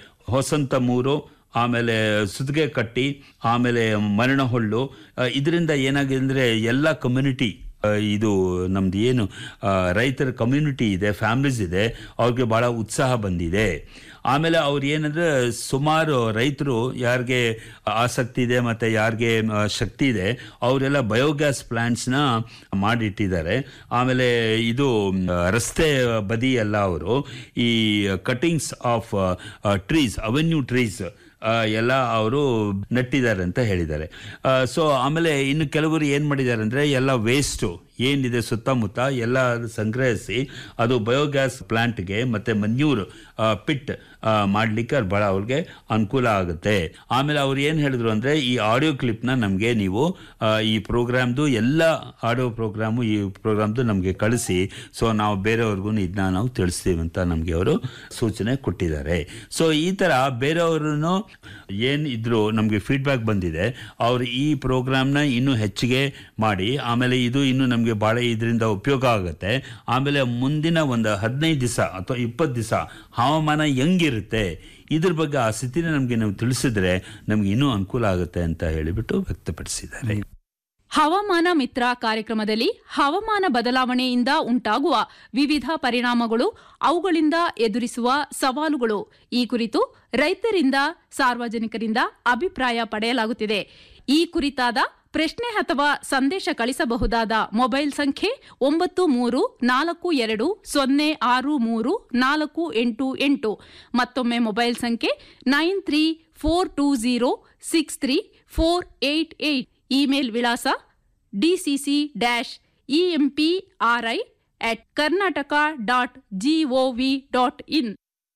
ಹೊಸಂತಮೂರು ಆಮೇಲೆ ಸುತ್ತಿಗೆ ಕಟ್ಟಿ ಆಮೇಲೆ ಮರಣಹೊಳ್ಳು ಇದರಿಂದ ಏನಾಗಿದೆ ಅಂದರೆ ಎಲ್ಲ ಕಮ್ಯುನಿಟಿ ಇದು ನಮ್ದು ಏನು ಆ, ರೈತರ ಕಮ್ಯುನಿಟಿ ಇದೆ ಫ್ಯಾಮಿಲೀಸ್ ಇದೆ ಅವ್ರಿಗೆ ಭಾಳ ಉತ್ಸಾಹ ಬಂದಿದೆ ಆಮೇಲೆ ಅವ್ರು ಏನಂದ್ರೆ ಸುಮಾರು ರೈತರು ಯಾರಿಗೆ ಆಸಕ್ತಿ ಇದೆ ಮತ್ತು ಯಾರಿಗೆ ಆ, ಶಕ್ತಿ ಇದೆ ಅವರೆಲ್ಲ ಬಯೋಗ್ಯಾಸ್ ಪ್ಲಾಂಟ್ಸ್ನ ಮಾಡಿಟ್ಟಿದ್ದಾರೆ ಆಮೇಲೆ ಇದು ಮ್, ರಸ್ತೆ ಬದಿ ಎಲ್ಲ ಅವರು ಈ cuttings of trees avenue trees ಎಲ್ಲ ಅವರು ನೆಟ್ಟಿದ್ದಾರೆ ಅಂತ ಹೇಳಿದ್ದಾರೆ ಸೊ ಆಮೇಲೆ ಇನ್ನು ಕೆಲವರು ಏನು ಮಾಡಿದ್ದಾರೆ ಅಂದರೆ ಎಲ್ಲ ವೇಸ್ಟು ಏನಿದೆ ಸುತ್ತಮುತ್ತ ಎಲ್ಲ ಸಂಗ್ರಹಿಸಿ ಅದು ಬಯೋಗ್ಯಾಸ್ ಪ್ಲಾಂಟ್ಗೆ ಮತ್ತು ಮನ್ಯೂರ್ ಪಿಟ್ ಮಾಡಲಿಕ್ಕೆ ಅದು ಭಾಳ ಅವ್ರಿಗೆ ಅನುಕೂಲ ಆಗುತ್ತೆ ಆಮೇಲೆ ಅವ್ರು ಏನು ಹೇಳಿದ್ರು ಅಂದರೆ ಈ ಆಡಿಯೋ ಕ್ಲಿಪ್ನ ನಮಗೆ ನೀವು ಆ, ಈ ಪ್ರೋಗ್ರಾಮ್ದು ಎಲ್ಲ ಆಡಿಯೋ ಪ್ರೋಗ್ರಾಮು ಈ ಪ್ರೋಗ್ರಾಮ್ದು ನಮಗೆ ಕಳಿಸಿ ಸೊ ನಾವು ಬೇರೆಯವ್ರಿಗೂ ಇದನ್ನ ನಾವು ತಿಳಿಸ್ತೀವಿ ಅಂತ ನಮಗೆ ಅವರು ಸೂಚನೆ ಕೊಟ್ಟಿದ್ದಾರೆ ಸೊ ಈ ಥರ ಬೇರೆಯವ್ರನ್ನು ಏನು ಇದ್ರು ನಮಗೆ ಫೀಡ್ಬ್ಯಾಕ್ ಬಂದಿದೆ ಅವರು ಈ ಪ್ರೋಗ್ರಾಮ್ನ ಇನ್ನೂ ಹೆಚ್ಚಿಗೆ ಮಾಡಿ ಆಮೇಲೆ ಇದು ಇನ್ನು ನಮಗೆ ಭಾಳ ಇದರಿಂದ ಉಪಯೋಗ ಆಗುತ್ತೆ ಆಮೇಲೆ ಮುಂದಿನ ಒಂದು ಹದಿನೈದು ದಿವಸ ಅಥವಾ ಇಪ್ಪತ್ತು ದಿವಸ ಹವಾಮಾನ ಹೆಂಗಿರುತ್ತೆ ಇದ್ರ ಬಗ್ಗೆ ಆ ಸ್ಥಿತಿನ ನಮಗೆ ನಾವು ತಿಳಿಸಿದ್ರೆ ನಮ್ಗೆ ಇನ್ನೂ ಅನುಕೂಲ ಆಗುತ್ತೆ ಅಂತ ಹೇಳಿಬಿಟ್ಟು ವ್ಯಕ್ತಪಡಿಸಿದ್ದಾರೆ ಹವಾಮಾನ ಮಿತ್ರ ಕಾರ್ಯಕ್ರಮದಲ್ಲಿ ಹವಾಮಾನ ಬದಲಾವಣೆಯಿಂದ ಉಂಟಾಗುವ ವಿವಿಧ ಪರಿಣಾಮಗಳು ಅವುಗಳಿಂದ ಎದುರಿಸುವ ಸವಾಲುಗಳು ಈ ಕುರಿತು ರೈತರಿಂದ ಸಾರ್ವಜನಿಕರಿಂದ ಅಭಿಪ್ರಾಯ ಪಡೆಯಲಾಗುತ್ತಿದೆ ಈ ಕುರಿತಾದ ಪ್ರಶ್ನೆ ಅಥವಾ ಸಂದೇಶ ಕಳಿಸಬಹುದಾದ ಮೊಬೈಲ್ ಸಂಖ್ಯೆ ಒಂಬತ್ತು ಮೂರು ನಾಲ್ಕು ಎರಡು ಸೊನ್ನೆ ಆರು ಮೂರು ನಾಲ್ಕು ಎಂಟು ಎಂಟು ಮತ್ತೊಮ್ಮೆ ಮೊಬೈಲ್ ಸಂಖ್ಯೆ nine three four two zero six three four eight eight email ವಿಳಾಸ DCC dash EMPRI at Karnataka dot gov dot in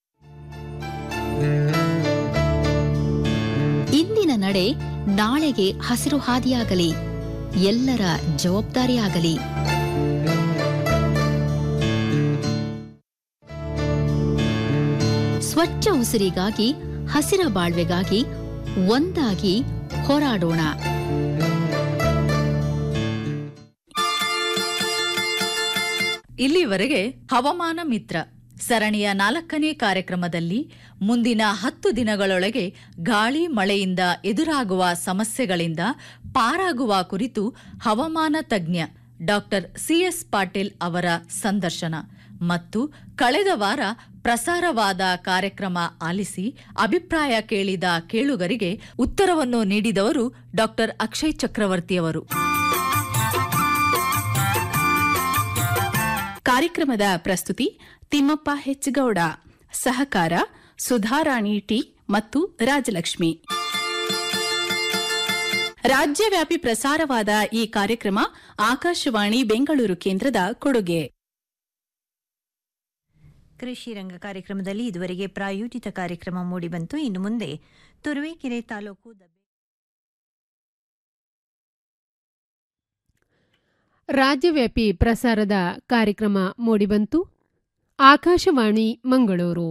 ಇಂದಿನ ನಡೆ ನಾಳೆಗೆ ಹಸಿರು ಹಾದಿಯಾಗಲಿ ಎಲ್ಲರ ಜವಾಬ್ದಾರಿಯಾಗಲಿ ಸ್ವಚ್ಛ ಉಸಿರಿಗಾಗಿ ಹಸಿರ ಬಾಳ್ವೆಗಾಗಿ ಒಂದಾಗಿ ಹೋರಾಡೋಣ ಇಲ್ಲಿವರೆಗೆ ಹವಾಮಾನ ಮಿತ್ರ ಸರಣಿಯ ನಾಲ್ಕನೇ ಕಾರ್ಯಕ್ರಮದಲ್ಲಿ ಮುಂದಿನ ಹತ್ತು ದಿನಗಳೊಳಗೆ ಗಾಳಿ ಮಳೆಯಿಂದ ಎದುರಾಗುವ ಸಮಸ್ಯೆಗಳಿಂದ ಪಾರಾಗುವ ಕುರಿತು ಹವಾಮಾನ ತಜ್ಞ ಡಾಕ್ಟರ್ ಸಿಎಸ್ ಪಾಟೀಲ್ ಅವರ ಸಂದರ್ಶನ ಮತ್ತು ಕಳೆದ ವಾರ ಪ್ರಸಾರವಾದ ಕಾರ್ಯಕ್ರಮ ಆಲಿಸಿ ಅಭಿಪ್ರಾಯ ಕೇಳಿದ ಕೇಳುಗರಿಗೆ ಉತ್ತರವನ್ನು ನೀಡಿದವರು ಡಾಕ್ಟರ್ ಅಕ್ಷಯ್ ಚಕ್ರವರ್ತಿಯವರು ಕಾರ್ಯಕ್ರಮದ ಪ್ರಸ್ತುತಿ ತಿಮ್ಮಪ್ಪ ಹೆಚ್ಗೌಡ ಸಹಕಾರ ಸುಧಾರಾಣಿ ಟಿ ಮತ್ತು ರಾಜಲಕ್ಷ್ಮಿ ರಾಜ್ಯವ್ಯಾಪಿ ಪ್ರಸಾರವಾದ ಈ ಕಾರ್ಯಕ್ರಮ ಆಕಾಶವಾಣಿ ಬೆಂಗಳೂರು ಕೇಂದ್ರದ ಕೊಡುಗೆ ಕೃಷಿ ರಂಗ ಕಾರ್ಯಕ್ರಮದಲ್ಲಿ ಇದುವರೆಗೆ ಪ್ರಾಯೋಜಿತ ಕಾರ್ಯಕ್ರಮ ಮೂಡಿಬಂತು ಇನ್ನು ಮುಂದೆ ತುರುವೇಕೆರೆ ತಾಲೂಕು ದಬ್ಬೆ ರಾಜ್ಯವ್ಯಾಪಿ ಪ್ರಸಾರದ ಕಾರ್ಯಕ್ರಮ ಮೂಡಿಬಂತು ಆಕಾಶವಾಣಿ ಮಂಗಳೂರು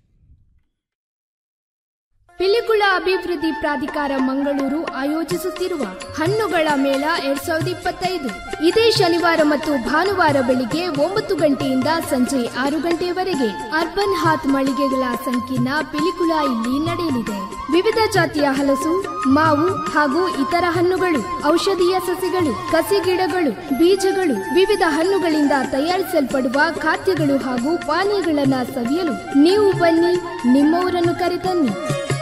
ಪಿಲಿಕುಳ ಅಭಿವೃದ್ಧಿ ಪ್ರಾಧಿಕಾರ ಮಂಗಳೂರು ಆಯೋಜಿಸುತ್ತಿರುವ ಹಣ್ಣುಗಳ ಮೇಳ ಎರಡ್ ಸಾವಿರದ ಇಪ್ಪತ್ತೈದು ಇದೇ ಶನಿವಾರ ಮತ್ತು ಭಾನುವಾರ ಬೆಳಿಗ್ಗೆ ಒಂಬತ್ತು ಗಂಟೆಯಿಂದ ಸಂಜೆ ಆರು ಗಂಟೆಯವರೆಗೆ ಅರ್ಬನ್ ಹಾತ್ ಮಳಿಗೆಗಳ ಸಂಕೀರ್ಣ ಪಿಲಿಕುಳ ಇಲ್ಲಿ ನಡೆಯಲಿದೆ ವಿವಿಧ ಜಾತಿಯ ಹಲಸು ಮಾವು ಹಾಗೂ ಇತರ ಹಣ್ಣುಗಳು ಔಷಧೀಯ ಸಸಿಗಳು ಕಸಿ ಗಿಡಗಳು ಬೀಜಗಳು ವಿವಿಧ ಹಣ್ಣುಗಳಿಂದ ತಯಾರಿಸಲ್ಪಡುವ ಖಾದ್ಯಗಳು ಹಾಗೂ ಪಾನೀಯಗಳನ್ನ ಸವಿಯಲು ನೀವು ಬನ್ನಿ ನಿಮ್ಮವರನ್ನು ಕರೆತನ್ನಿ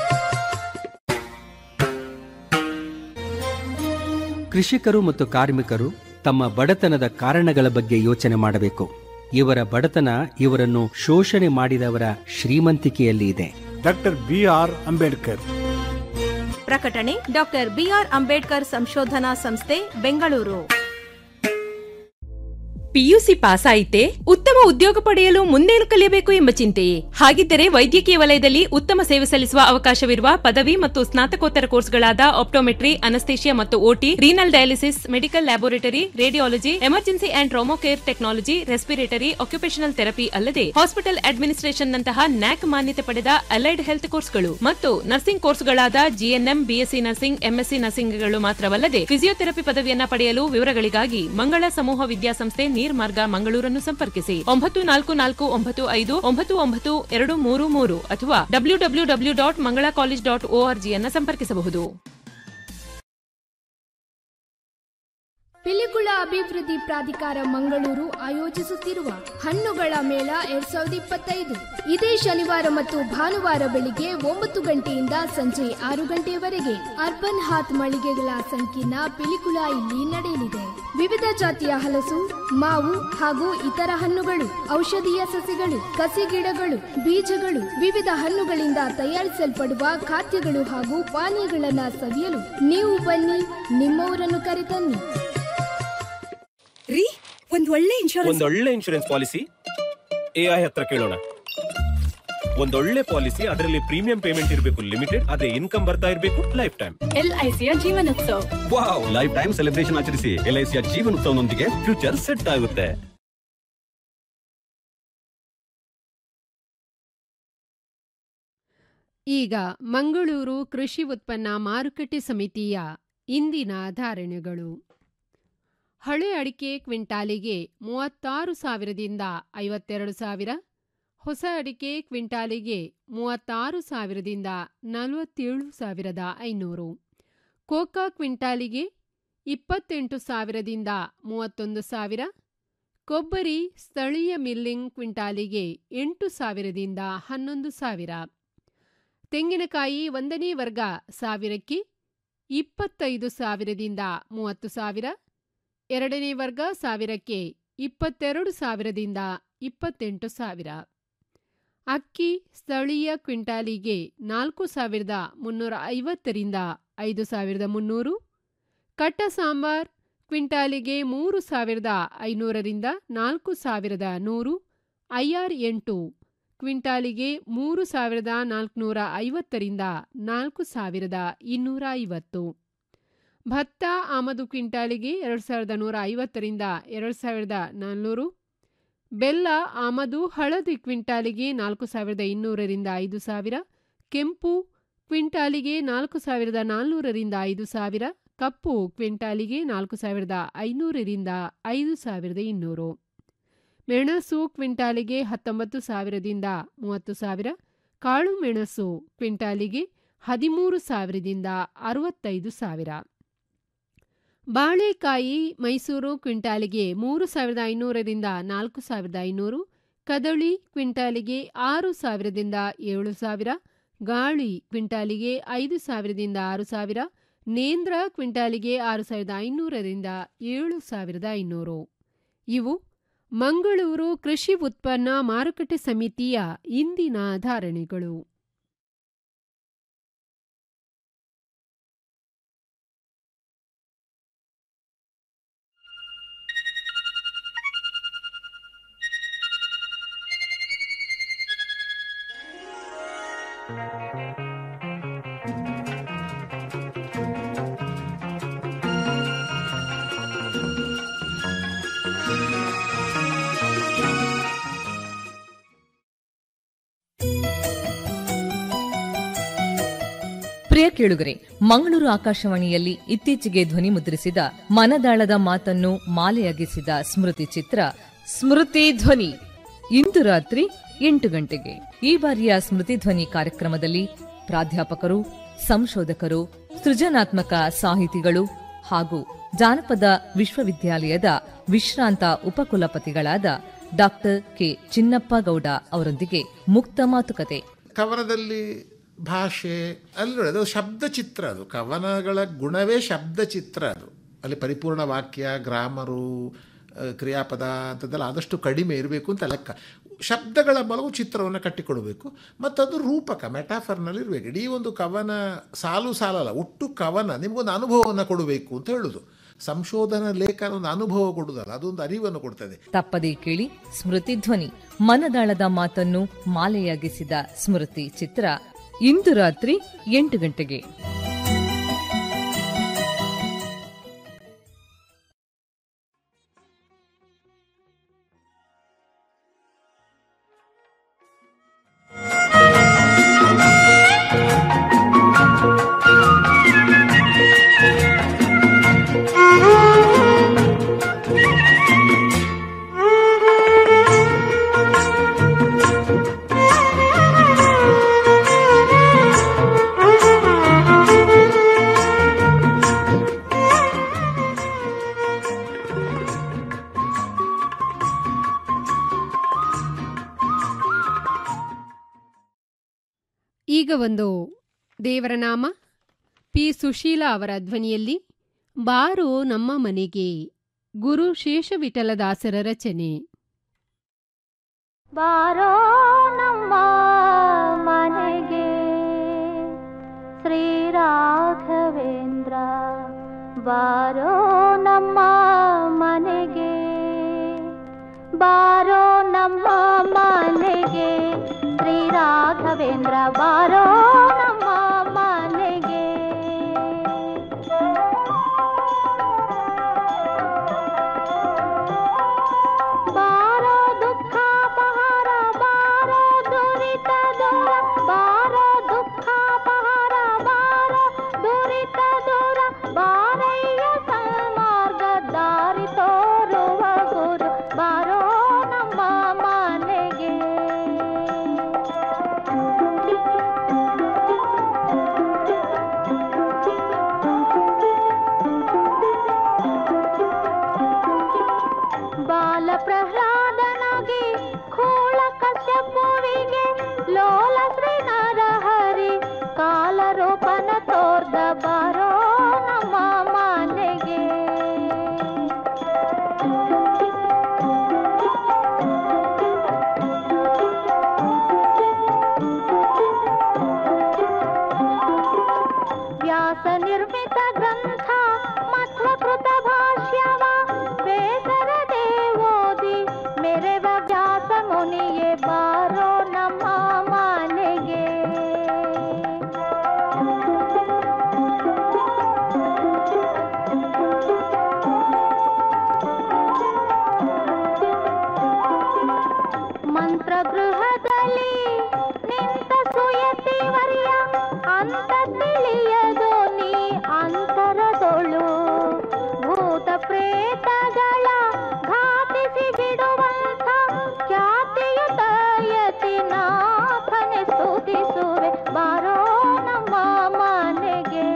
ಕೃಷಿಕರು ಮತ್ತು ಕಾರ್ಮಿಕರು ತಮ್ಮ ಬಡತನದ ಕಾರಣಗಳ ಬಗ್ಗೆ ಯೋಚನೆ ಮಾಡಬೇಕು ಇವರ ಬಡತನ ಇವರನ್ನು ಶೋಷಣೆ ಮಾಡಿದವರ ಶ್ರೀಮಂತಿಕೆಯಲ್ಲಿ ಇದೆ ಡಾಕ್ಟರ್ ಬಿ ಆರ್ ಅಂಬೇಡ್ಕರ್ ಪ್ರಕಟಣೆ ಡಾಕ್ಟರ್ ಬಿಆರ್ ಅಂಬೇಡ್ಕರ್ ಸಂಶೋಧನಾ ಸಂಸ್ಥೆ ಬೆಂಗಳೂರು ಪಿಯುಸಿ ಪಾಸ್ ಆಯಿತೆ ಉತ್ತಮ ಉದ್ಯೋಗ ಪಡೆಯಲು ಮುಂದೇನು ಕಲಿಯಬೇಕು ಎಂಬ ಚಿಂತೆಯೇ ಹಾಗಿದ್ದರೆ ವೈದ್ಯಕೀಯ ವಲಯದಲ್ಲಿ ಉತ್ತಮ ಸೇವೆ ಸಲ್ಲಿಸುವ ಅವಕಾಶವಿರುವ ಪದವಿ ಮತ್ತು ಸ್ನಾತಕೋತ್ತರ ಕೋರ್ಸ್ಗಳಾದ ಆಪ್ಟೋಮೆಟ್ರಿ ಅನಸ್ತೇಷಿಯಾ ಮತ್ತು OT renal dialysis medical laboratory radiology emergency and trauma care technology respiratory occupational therapy ಅಲ್ಲದೆ ಹಾಸ್ಪಿಟಲ್ ಅಡ್ಮಿನಿಸ್ಟ್ರೇಷನ್ ನಂತಹ ನ್ಯಾಕ್ ಮಾನ್ಯತೆ ಪಡೆದ ಅಲೈಡ್ ಹೆಲ್ತ್ ಕೋರ್ಸ್ಗಳು ಮತ್ತು ನರ್ಸಿಂಗ್ ಕೋರ್ಸ್ಗಳಾದ ಜಿಎನ್ಎಂ ಬಿಎಸ್ಸಿ ನರ್ಸಿಂಗ್ ಎಂಎಸ್ಸಿ ನರ್ಸಿಂಗ್ಗಳು ಮಾತ್ರವಲ್ಲದೆ ಫಿಸಿಯೋಥೆರಪಿ ಪದವಿಯನ್ನ ಪಡೆಯಲು ವಿವರಗಳಿಗಾಗಿ ಮಂಗಳ ಸಮೂಹ ವಿದ್ಯಾಸಂಸ್ಥೆ ನೀರ್ಮಾರ್ಗ ಮಂಗಳೂರನ್ನು ಸಂಪರ್ಕಿಸಿ ಒಂಬತ್ತು ನಾಲ್ಕು ನಾಲ್ಕು ಒಂಬತ್ತು ಐದು ಒಂಬತ್ತು ಒಂಬತ್ತು ಎರಡು ಮೂರು ಮೂರು ಅಥವಾ W W W dot Mangala college dot ಓಆರ್ಜಿಯನ್ನು ಸಂಪರ್ಕಿಸಬಹುದು ಪಿಲಿಕುಳ ಅಭಿವೃದ್ಧಿ ಪ್ರಾಧಿಕಾರ ಮಂಗಳೂರು ಆಯೋಜಿಸುತ್ತಿರುವ ಹಣ್ಣುಗಳ ಮೇಳ ಎರಡ್ ಸಾವಿರದ ಇಪ್ಪತ್ತೈದು ಇದೇ ಶನಿವಾರ ಮತ್ತು ಭಾನುವಾರ ಬೆಳಿಗ್ಗೆ ಒಂಬತ್ತು ಗಂಟೆಯಿಂದ ಸಂಜೆ ಆರು ಗಂಟೆಯವರೆಗೆ ಅರ್ಬನ್ ಹಾತ್ ಮಳಿಗೆಗಳ ಸಂಕೀರ್ಣ ಪಿಲಿಕುಳ ಇಲ್ಲಿ ನಡೆಯಲಿದೆ ವಿವಿಧ ಜಾತಿಯ ಹಲಸು ಮಾವು ಹಾಗೂ ಇತರ ಹಣ್ಣುಗಳು ಔಷಧೀಯ ಸಸಿಗಳು ಕಸಿ ಗಿಡಗಳು ಬೀಜಗಳು ವಿವಿಧ ಹಣ್ಣುಗಳಿಂದ ತಯಾರಿಸಲ್ಪಡುವ ಖಾದ್ಯಗಳು ಹಾಗೂ ಪಾನೀಯಗಳನ್ನ ಸವಿಯಲು ನೀವು ಬನ್ನಿ ನಿಮ್ಮವರನ್ನು ಕರೆತನ್ನಿ ರೀ ಒಂದ್ ಒಳ್ಳೆ ಇನ್ಶೂರೆನ್ಸ್ ಒಂದೊಳ್ಳೆ ಇನ್ಶೂರೆನ್ಸ್ ಪಾಲಿಸಿ ಎಐ ಹತ್ರ ಕೇಳೋಣ ಒಂದೊಳ್ಳೆ ಪಾಲಿಸಿ ಅದರಲ್ಲಿ ಪ್ರೀಮಿಯಂ ಪೇಮೆಂಟ್ ಇರಬೇಕು ಲಿಮಿಟೆಡ್ ಅದೇ ಇನ್ಕಮ್ ಬರ್ತಾ ಇರಬೇಕು ಲೈಫ್ ಟೈಮ್ ಎಲ್ಐಸಿಯ Jeevanotsava wow life time celebration ಆಚರಿಸಿ ಎಲ್ಐಸಿಯ ಜೀವನ ಉತ್ಸವನೊಂದಿಗೆ ಫ್ಯೂಚರ್ ಸೆಟ್ ಆಗುತ್ತೆ ಈಗ ಮಂಗಳೂರು ಕೃಷಿ ಉತ್ಪನ್ನ ಮಾರುಕಟ್ಟೆ ಸಮಿತಿಯ ಇಂದಿನ ಧಾರಣೆಗಳು ಹಳೆ ಅಡಿಕೆ ಕ್ವಿಂಟಾಲಿಗೆ ಮೂವತ್ತಾರು ಸಾವಿರದಿಂದ ಐವತ್ತೆರಡು ಸಾವಿರ ಹೊಸ ಅಡಿಕೆ ಕ್ವಿಂಟಾಲಿಗೆ ಮೂವತ್ತಾರು ಸಾವಿರದಿಂದ ನಲವತ್ತೇಳು ಸಾವಿರದ ಐನೂರು ಕೋಕಾ ಕ್ವಿಂಟಾಲಿಗೆ ಇಪ್ಪತ್ತೆಂಟು ಸಾವಿರದಿಂದ ಮೂವತ್ತೊಂದು ಸಾವಿರ ಕೊಬ್ಬರಿ ಸ್ಥಳೀಯ ಮಿಲ್ಲಿಂಗ್ ಕ್ವಿಂಟಾಲಿಗೆ ಎಂಟು ಸಾವಿರದಿಂದ ಹನ್ನೊಂದು ಸಾವಿರ ತೆಂಗಿನಕಾಯಿ ಒಂದನೇ ವರ್ಗ ಸಾವಿರಕ್ಕೆ ಇಪ್ಪತ್ತೈದು ಸಾವಿರದಿಂದ ಮೂವತ್ತು ಸಾವಿರ ಎರಡನೇ ವರ್ಗ ಸಾವಿರಕ್ಕೆ ಇಪ್ಪತ್ತೆರಡು ಸಾವಿರದಿಂದ ಇಪ್ಪತ್ತೆಂಟು ಸಾವಿರ ಅಕ್ಕಿ ಸ್ಥಳೀಯ ಕ್ವಿಂಟಾಲಿಗೆ ನಾಲ್ಕು ಸಾವಿರದ ಮುನ್ನೂರ ಐವತ್ತರಿಂದ ಐದು ಸಾವಿರದ ಮುನ್ನೂರು ಕಟ್ಟ ಸಾಂಬಾರ್ ಕ್ವಿಂಟಾಲಿಗೆ ಮೂರು ಸಾವಿರದ ಐನೂರರಿಂದ ನಾಲ್ಕು ಸಾವಿರದ ನೂರು ಐಆರ್ ಎಂಟು ಕ್ವಿಂಟಾಲಿಗೆ ಮೂರು ಸಾವಿರದ ನಾಲ್ಕುನೂರ ಐವತ್ತರಿಂದ ನಾಲ್ಕು ಸಾವಿರದ ಇನ್ನೂರ ಐವತ್ತು ಭತ್ತ ಆಮದು ಕ್ವಿಂಟಾಲಿಗೆ ಎರಡು ಸಾವಿರದ ನೂರ ಐವತ್ತರಿಂದ ಎರಡು ಸಾವಿರದ ನಾನ್ನೂರು ಬೆಲ್ಲ ಆಮದು ಹಳದಿ ಕ್ವಿಂಟಾಲಿಗೆ ನಾಲ್ಕು ಸಾವಿರದ ಇನ್ನೂರರಿಂದ ಐದು ಸಾವಿರ ಕೆಂಪು ಕ್ವಿಂಟಾಲಿಗೆ ನಾಲ್ಕು ಸಾವಿರದ ನಾನ್ನೂರರಿಂದ ಐದು ಸಾವಿರ ಕಪ್ಪು ಕ್ವಿಂಟಾಲಿಗೆ ನಾಲ್ಕು ಸಾವಿರದ ಐನೂರರಿಂದ ಐದು ಸಾವಿರದ ಇನ್ನೂರು ಮೆಣಸು ಕ್ವಿಂಟಾಲಿಗೆ ಹತ್ತೊಂಬತ್ತು ಸಾವಿರದಿಂದ ಮೂವತ್ತು ಸಾವಿರ ಕಾಳು ಮೆಣಸು ಕ್ವಿಂಟಾಲಿಗೆ ಹದಿಮೂರು ಸಾವಿರದಿಂದ ಅರವತ್ತೈದು ಸಾವಿರ ಬಾಳೆಕಾಯಿ ಮೈಸೂರು ಕ್ವಿಂಟಾಲಿಗೆ ಮೂರು ಸಾವಿರದ ಐನೂರರಿಂದ ನಾಲ್ಕು ಸಾವಿರದ ಐನೂರು ಕದಳಿ ಕ್ವಿಂಟಾಲಿಗೆ ಆರು ಸಾವಿರದಿಂದ ಏಳು ಸಾವಿರ ಗಾಳಿ ಕ್ವಿಂಟಾಲಿಗೆ ಐದು ಸಾವಿರದಿಂದ ಆರು ಸಾವಿರ ನೇಂದ್ರ ಕ್ವಿಂಟಾಲಿಗೆ ಆರು ಸಾವಿರದ ಐನೂರರಿಂದ ಏಳು ಸಾವಿರದ ಐನೂರು ಇವು ಮಂಗಳೂರು ಕೃಷಿ ಉತ್ಪನ್ನ ಮಾರುಕಟ್ಟೆ ಸಮಿತಿಯ ಇಂದಿನ ಧಾರಣೆಗಳು ಪ್ರಿಯ ಕೇಳುಗರೆ ಮಂಗಳೂರು ಆಕಾಶವಾಣಿಯಲ್ಲಿ ಇತ್ತೀಚೆಗೆ ಧ್ವನಿ ಮುದ್ರಿಸಿದ ಮನದಾಳದ ಮಾತನ್ನು ಮಾಲೆಯಾಗಿಸಿದ ಸ್ಮೃತಿ ಚಿತ್ರ ಸ್ಮೃತಿ ಧ್ವನಿ ಇಂದು ರಾತ್ರಿ ಎಂಟು ಗಂಟೆಗೆ ಈ ಬಾರಿಯ ಸ್ಮೃತಿ ಧ್ವನಿ ಕಾರ್ಯಕ್ರಮದಲ್ಲಿ ಪ್ರಾಧ್ಯಾಪಕರು ಸಂಶೋಧಕರು ಸೃಜನಾತ್ಮಕ ಸಾಹಿತಿಗಳು ಹಾಗೂ ಜಾನಪದ ವಿಶ್ವವಿದ್ಯಾಲಯದ ವಿಶ್ರಾಂತ ಉಪಕುಲಪತಿಗಳಾದ ಡಾಕ್ಟರ್ ಕೆ ಚಿನ್ನಪ್ಪ ಗೌಡ ಅವರೊಂದಿಗೆ ಮುಕ್ತ ಮಾತುಕತೆ ಕವನದಲ್ಲಿ ಭಾಷೆ ಅಲ್ಲಿ ನೋಡಿ ಅದು ಶಬ್ದ ಚಿತ್ರ ಅದು ಕವನಗಳ ಗುಣವೇ ಶಬ್ದ ಚಿತ್ರ ಅದು ಅಲ್ಲಿ ಪರಿಪೂರ್ಣ ವಾಕ್ಯ ಗ್ರಾಮರು ಆ, ಕ್ರಿಯಾಪದ ಅಂಥದ್ದೆಲ್ಲ ಆದಷ್ಟು ಕಡಿಮೆ ಇರಬೇಕು ಅಂತ ಲೆಕ್ಕ ಶಬ್ದಗಳ ಮೂಲಕ ಚಿತ್ರವನ್ನು ಕಟ್ಟಿಕೊಡಬೇಕು ಮತ್ತು ಅದು ರೂಪಕ ಮೆಟಾಫರ್ನಲ್ಲಿ ಇರಬೇಕು ಇಡೀ ಒಂದು ಕವನ ಸಾಲು ಸಾಲಲ್ಲ ಒಟ್ಟು ಕವನ ನಿಮಗೊಂದು ಅನುಭವವನ್ನು ಕೊಡಬೇಕು ಅಂತ ಹೇಳೋದು ಸಂಶೋಧನಾ ಲೇಖನ ಒಂದು ಅನುಭವ ಕೊಡುವುದಲ್ಲ ಅದೊಂದು ಅರಿವನ್ನು ಕೊಡ್ತದೆ ತಪ್ಪದೇ ಕೇಳಿ ಸ್ಮೃತಿ ಧ್ವನಿ ಮನದಾಳದ ಮಾತನ್ನು ಮಾಲೆಯಾಗಿಸಿದ ಸ್ಮೃತಿ ಚಿತ್ರ ಇಂದು ರಾತ್ರಿ ಎಂಟು ಗಂಟೆಗೆ ಈಗ ಒಂದು ದೇವರ ನಾಮ ಪಿ ಸುಶೀಲಾ ಅವರ ಧ್ವನಿಯಲ್ಲಿ ಬಾರೋ ನಮ್ಮ ಮನೆಗೆ ಗುರು ಶೇಷವಿಠಲದಾಸರ ರಚನೆ ಬಾರೋ ನಮ್ಮ ಮನೆಗೆ ಶ್ರೀ ರಾಘವೇಂದ್ರ ಬಾರೋ ನಮ್ಮ ಮನೆಗೆ ವ್ಯಾಸ ನಿರ್ಮಿತ ಗ್ರಂಥ ಮಧ್ವಕೃತ ಭಾಷ್ಯವ ಬೇಸರದೆ ಓದಿ ಮೆರೆವ ವ್ಯಾಸ ಮುನಿಯೇ ಬಾರೋ ನಮ್ಮ ಮನೆಗೆ ಮಂತ್ರಗೃಹದಲ್ಲಿ ನಿಂತ ಸುಯತಿವರ್ಯ ಅಂತ ತಿಳಿಯದು ನೀ ಅಂತರದೊಳು ಭೂತ ಪ್ರೇತಗಳ ಘಾತಿಸಿ ಬಿಡುವಂಥ ಖ್ಯಾತಿಯುತ ಯತಿನಾಥನೆ ಸ್ತುತಿಸುವೆ ಬಾರೋ ನಮ್ಮ ಮನೆಗೆ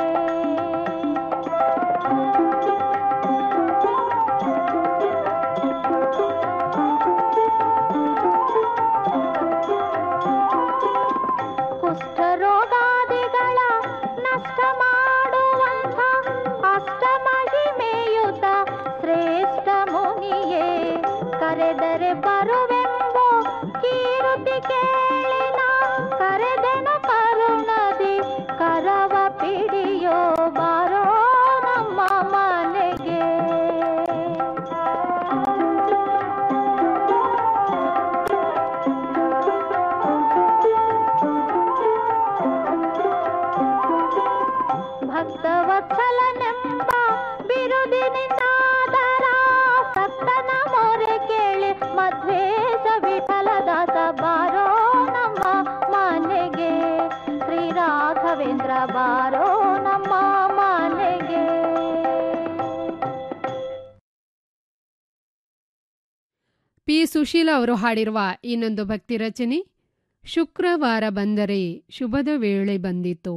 ಕುಷ್ಠರೋಗಾದಿಗಳ ನಷ್ಟ ಮಾಡುವಂಥ ಅಷ್ಟ ಮಹಿಮೆಯುತ ಶ್ರೇಷ್ಠ ಮುನಿಯೇ ಕರೆದರೆ ಬರುವೆಂಬೋ ಕೀರುತಿ ಕೇಳಿನ ಕರೆದೆನು ಕರುಣದಿ ಕರವ ಪಿಡಿಯೋ ಬಾರೋ ನಮ್ಮ ಮನೆಗೆ ಭಕ್ತವತ್ಸಲನೆಂಬ ಬಿರುದಿನಿಂದಾದರ ಸತ್ತನ ಮೊರೆ ಕೇಳಿ ಮಧ್ವೇಶ ವಿಠಲದಾಸ ಬಾರೋ ನಮ್ಮ ಮನೆಗೆ ಶ್ರೀ ರಾಘವೇಂದ್ರ ಬಾರೋ ನಮ್ಮ ಮನೆಗೆ ಪಿ ಸುಶೀಲಾ ಅವರು ಹಾಡಿರುವ ಇನ್ನೊಂದು ಭಕ್ತಿ ರಚನೆ ಶುಕ್ರವಾರ ಬಂದರೆ ಶುಭದ ವೇಳೆ ಬಂದಿತು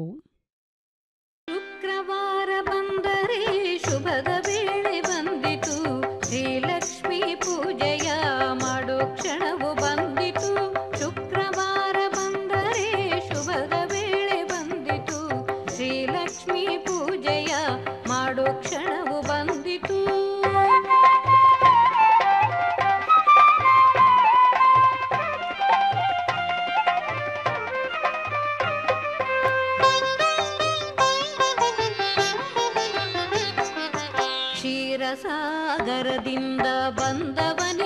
ಶುಕ್ರವಾರ ಬಂದರೆ ಶುಭದ ವೇಳೆ ಬಂದಿತು ಶ್ರೀಲಕ್ಷ್ಮಿ ಪೂಜೆಯ ಮಾಡೋ ಕ್ಷಣವು ಬಂದಿತು ಶುಕ್ರವಾರ ಬಂದರೆ ಶುಭದ ವೇಳೆ ಬಂದಿತು ಶ್ರೀಲಕ್ಷ್ಮಿ ಪೂಜೆಯ ಮಾಡೋ ಕ್ಷಣವು ಬಂದಿತು ಕ್ಷೀರಸಾಗರದಿಂದ ಬಂದವನೇ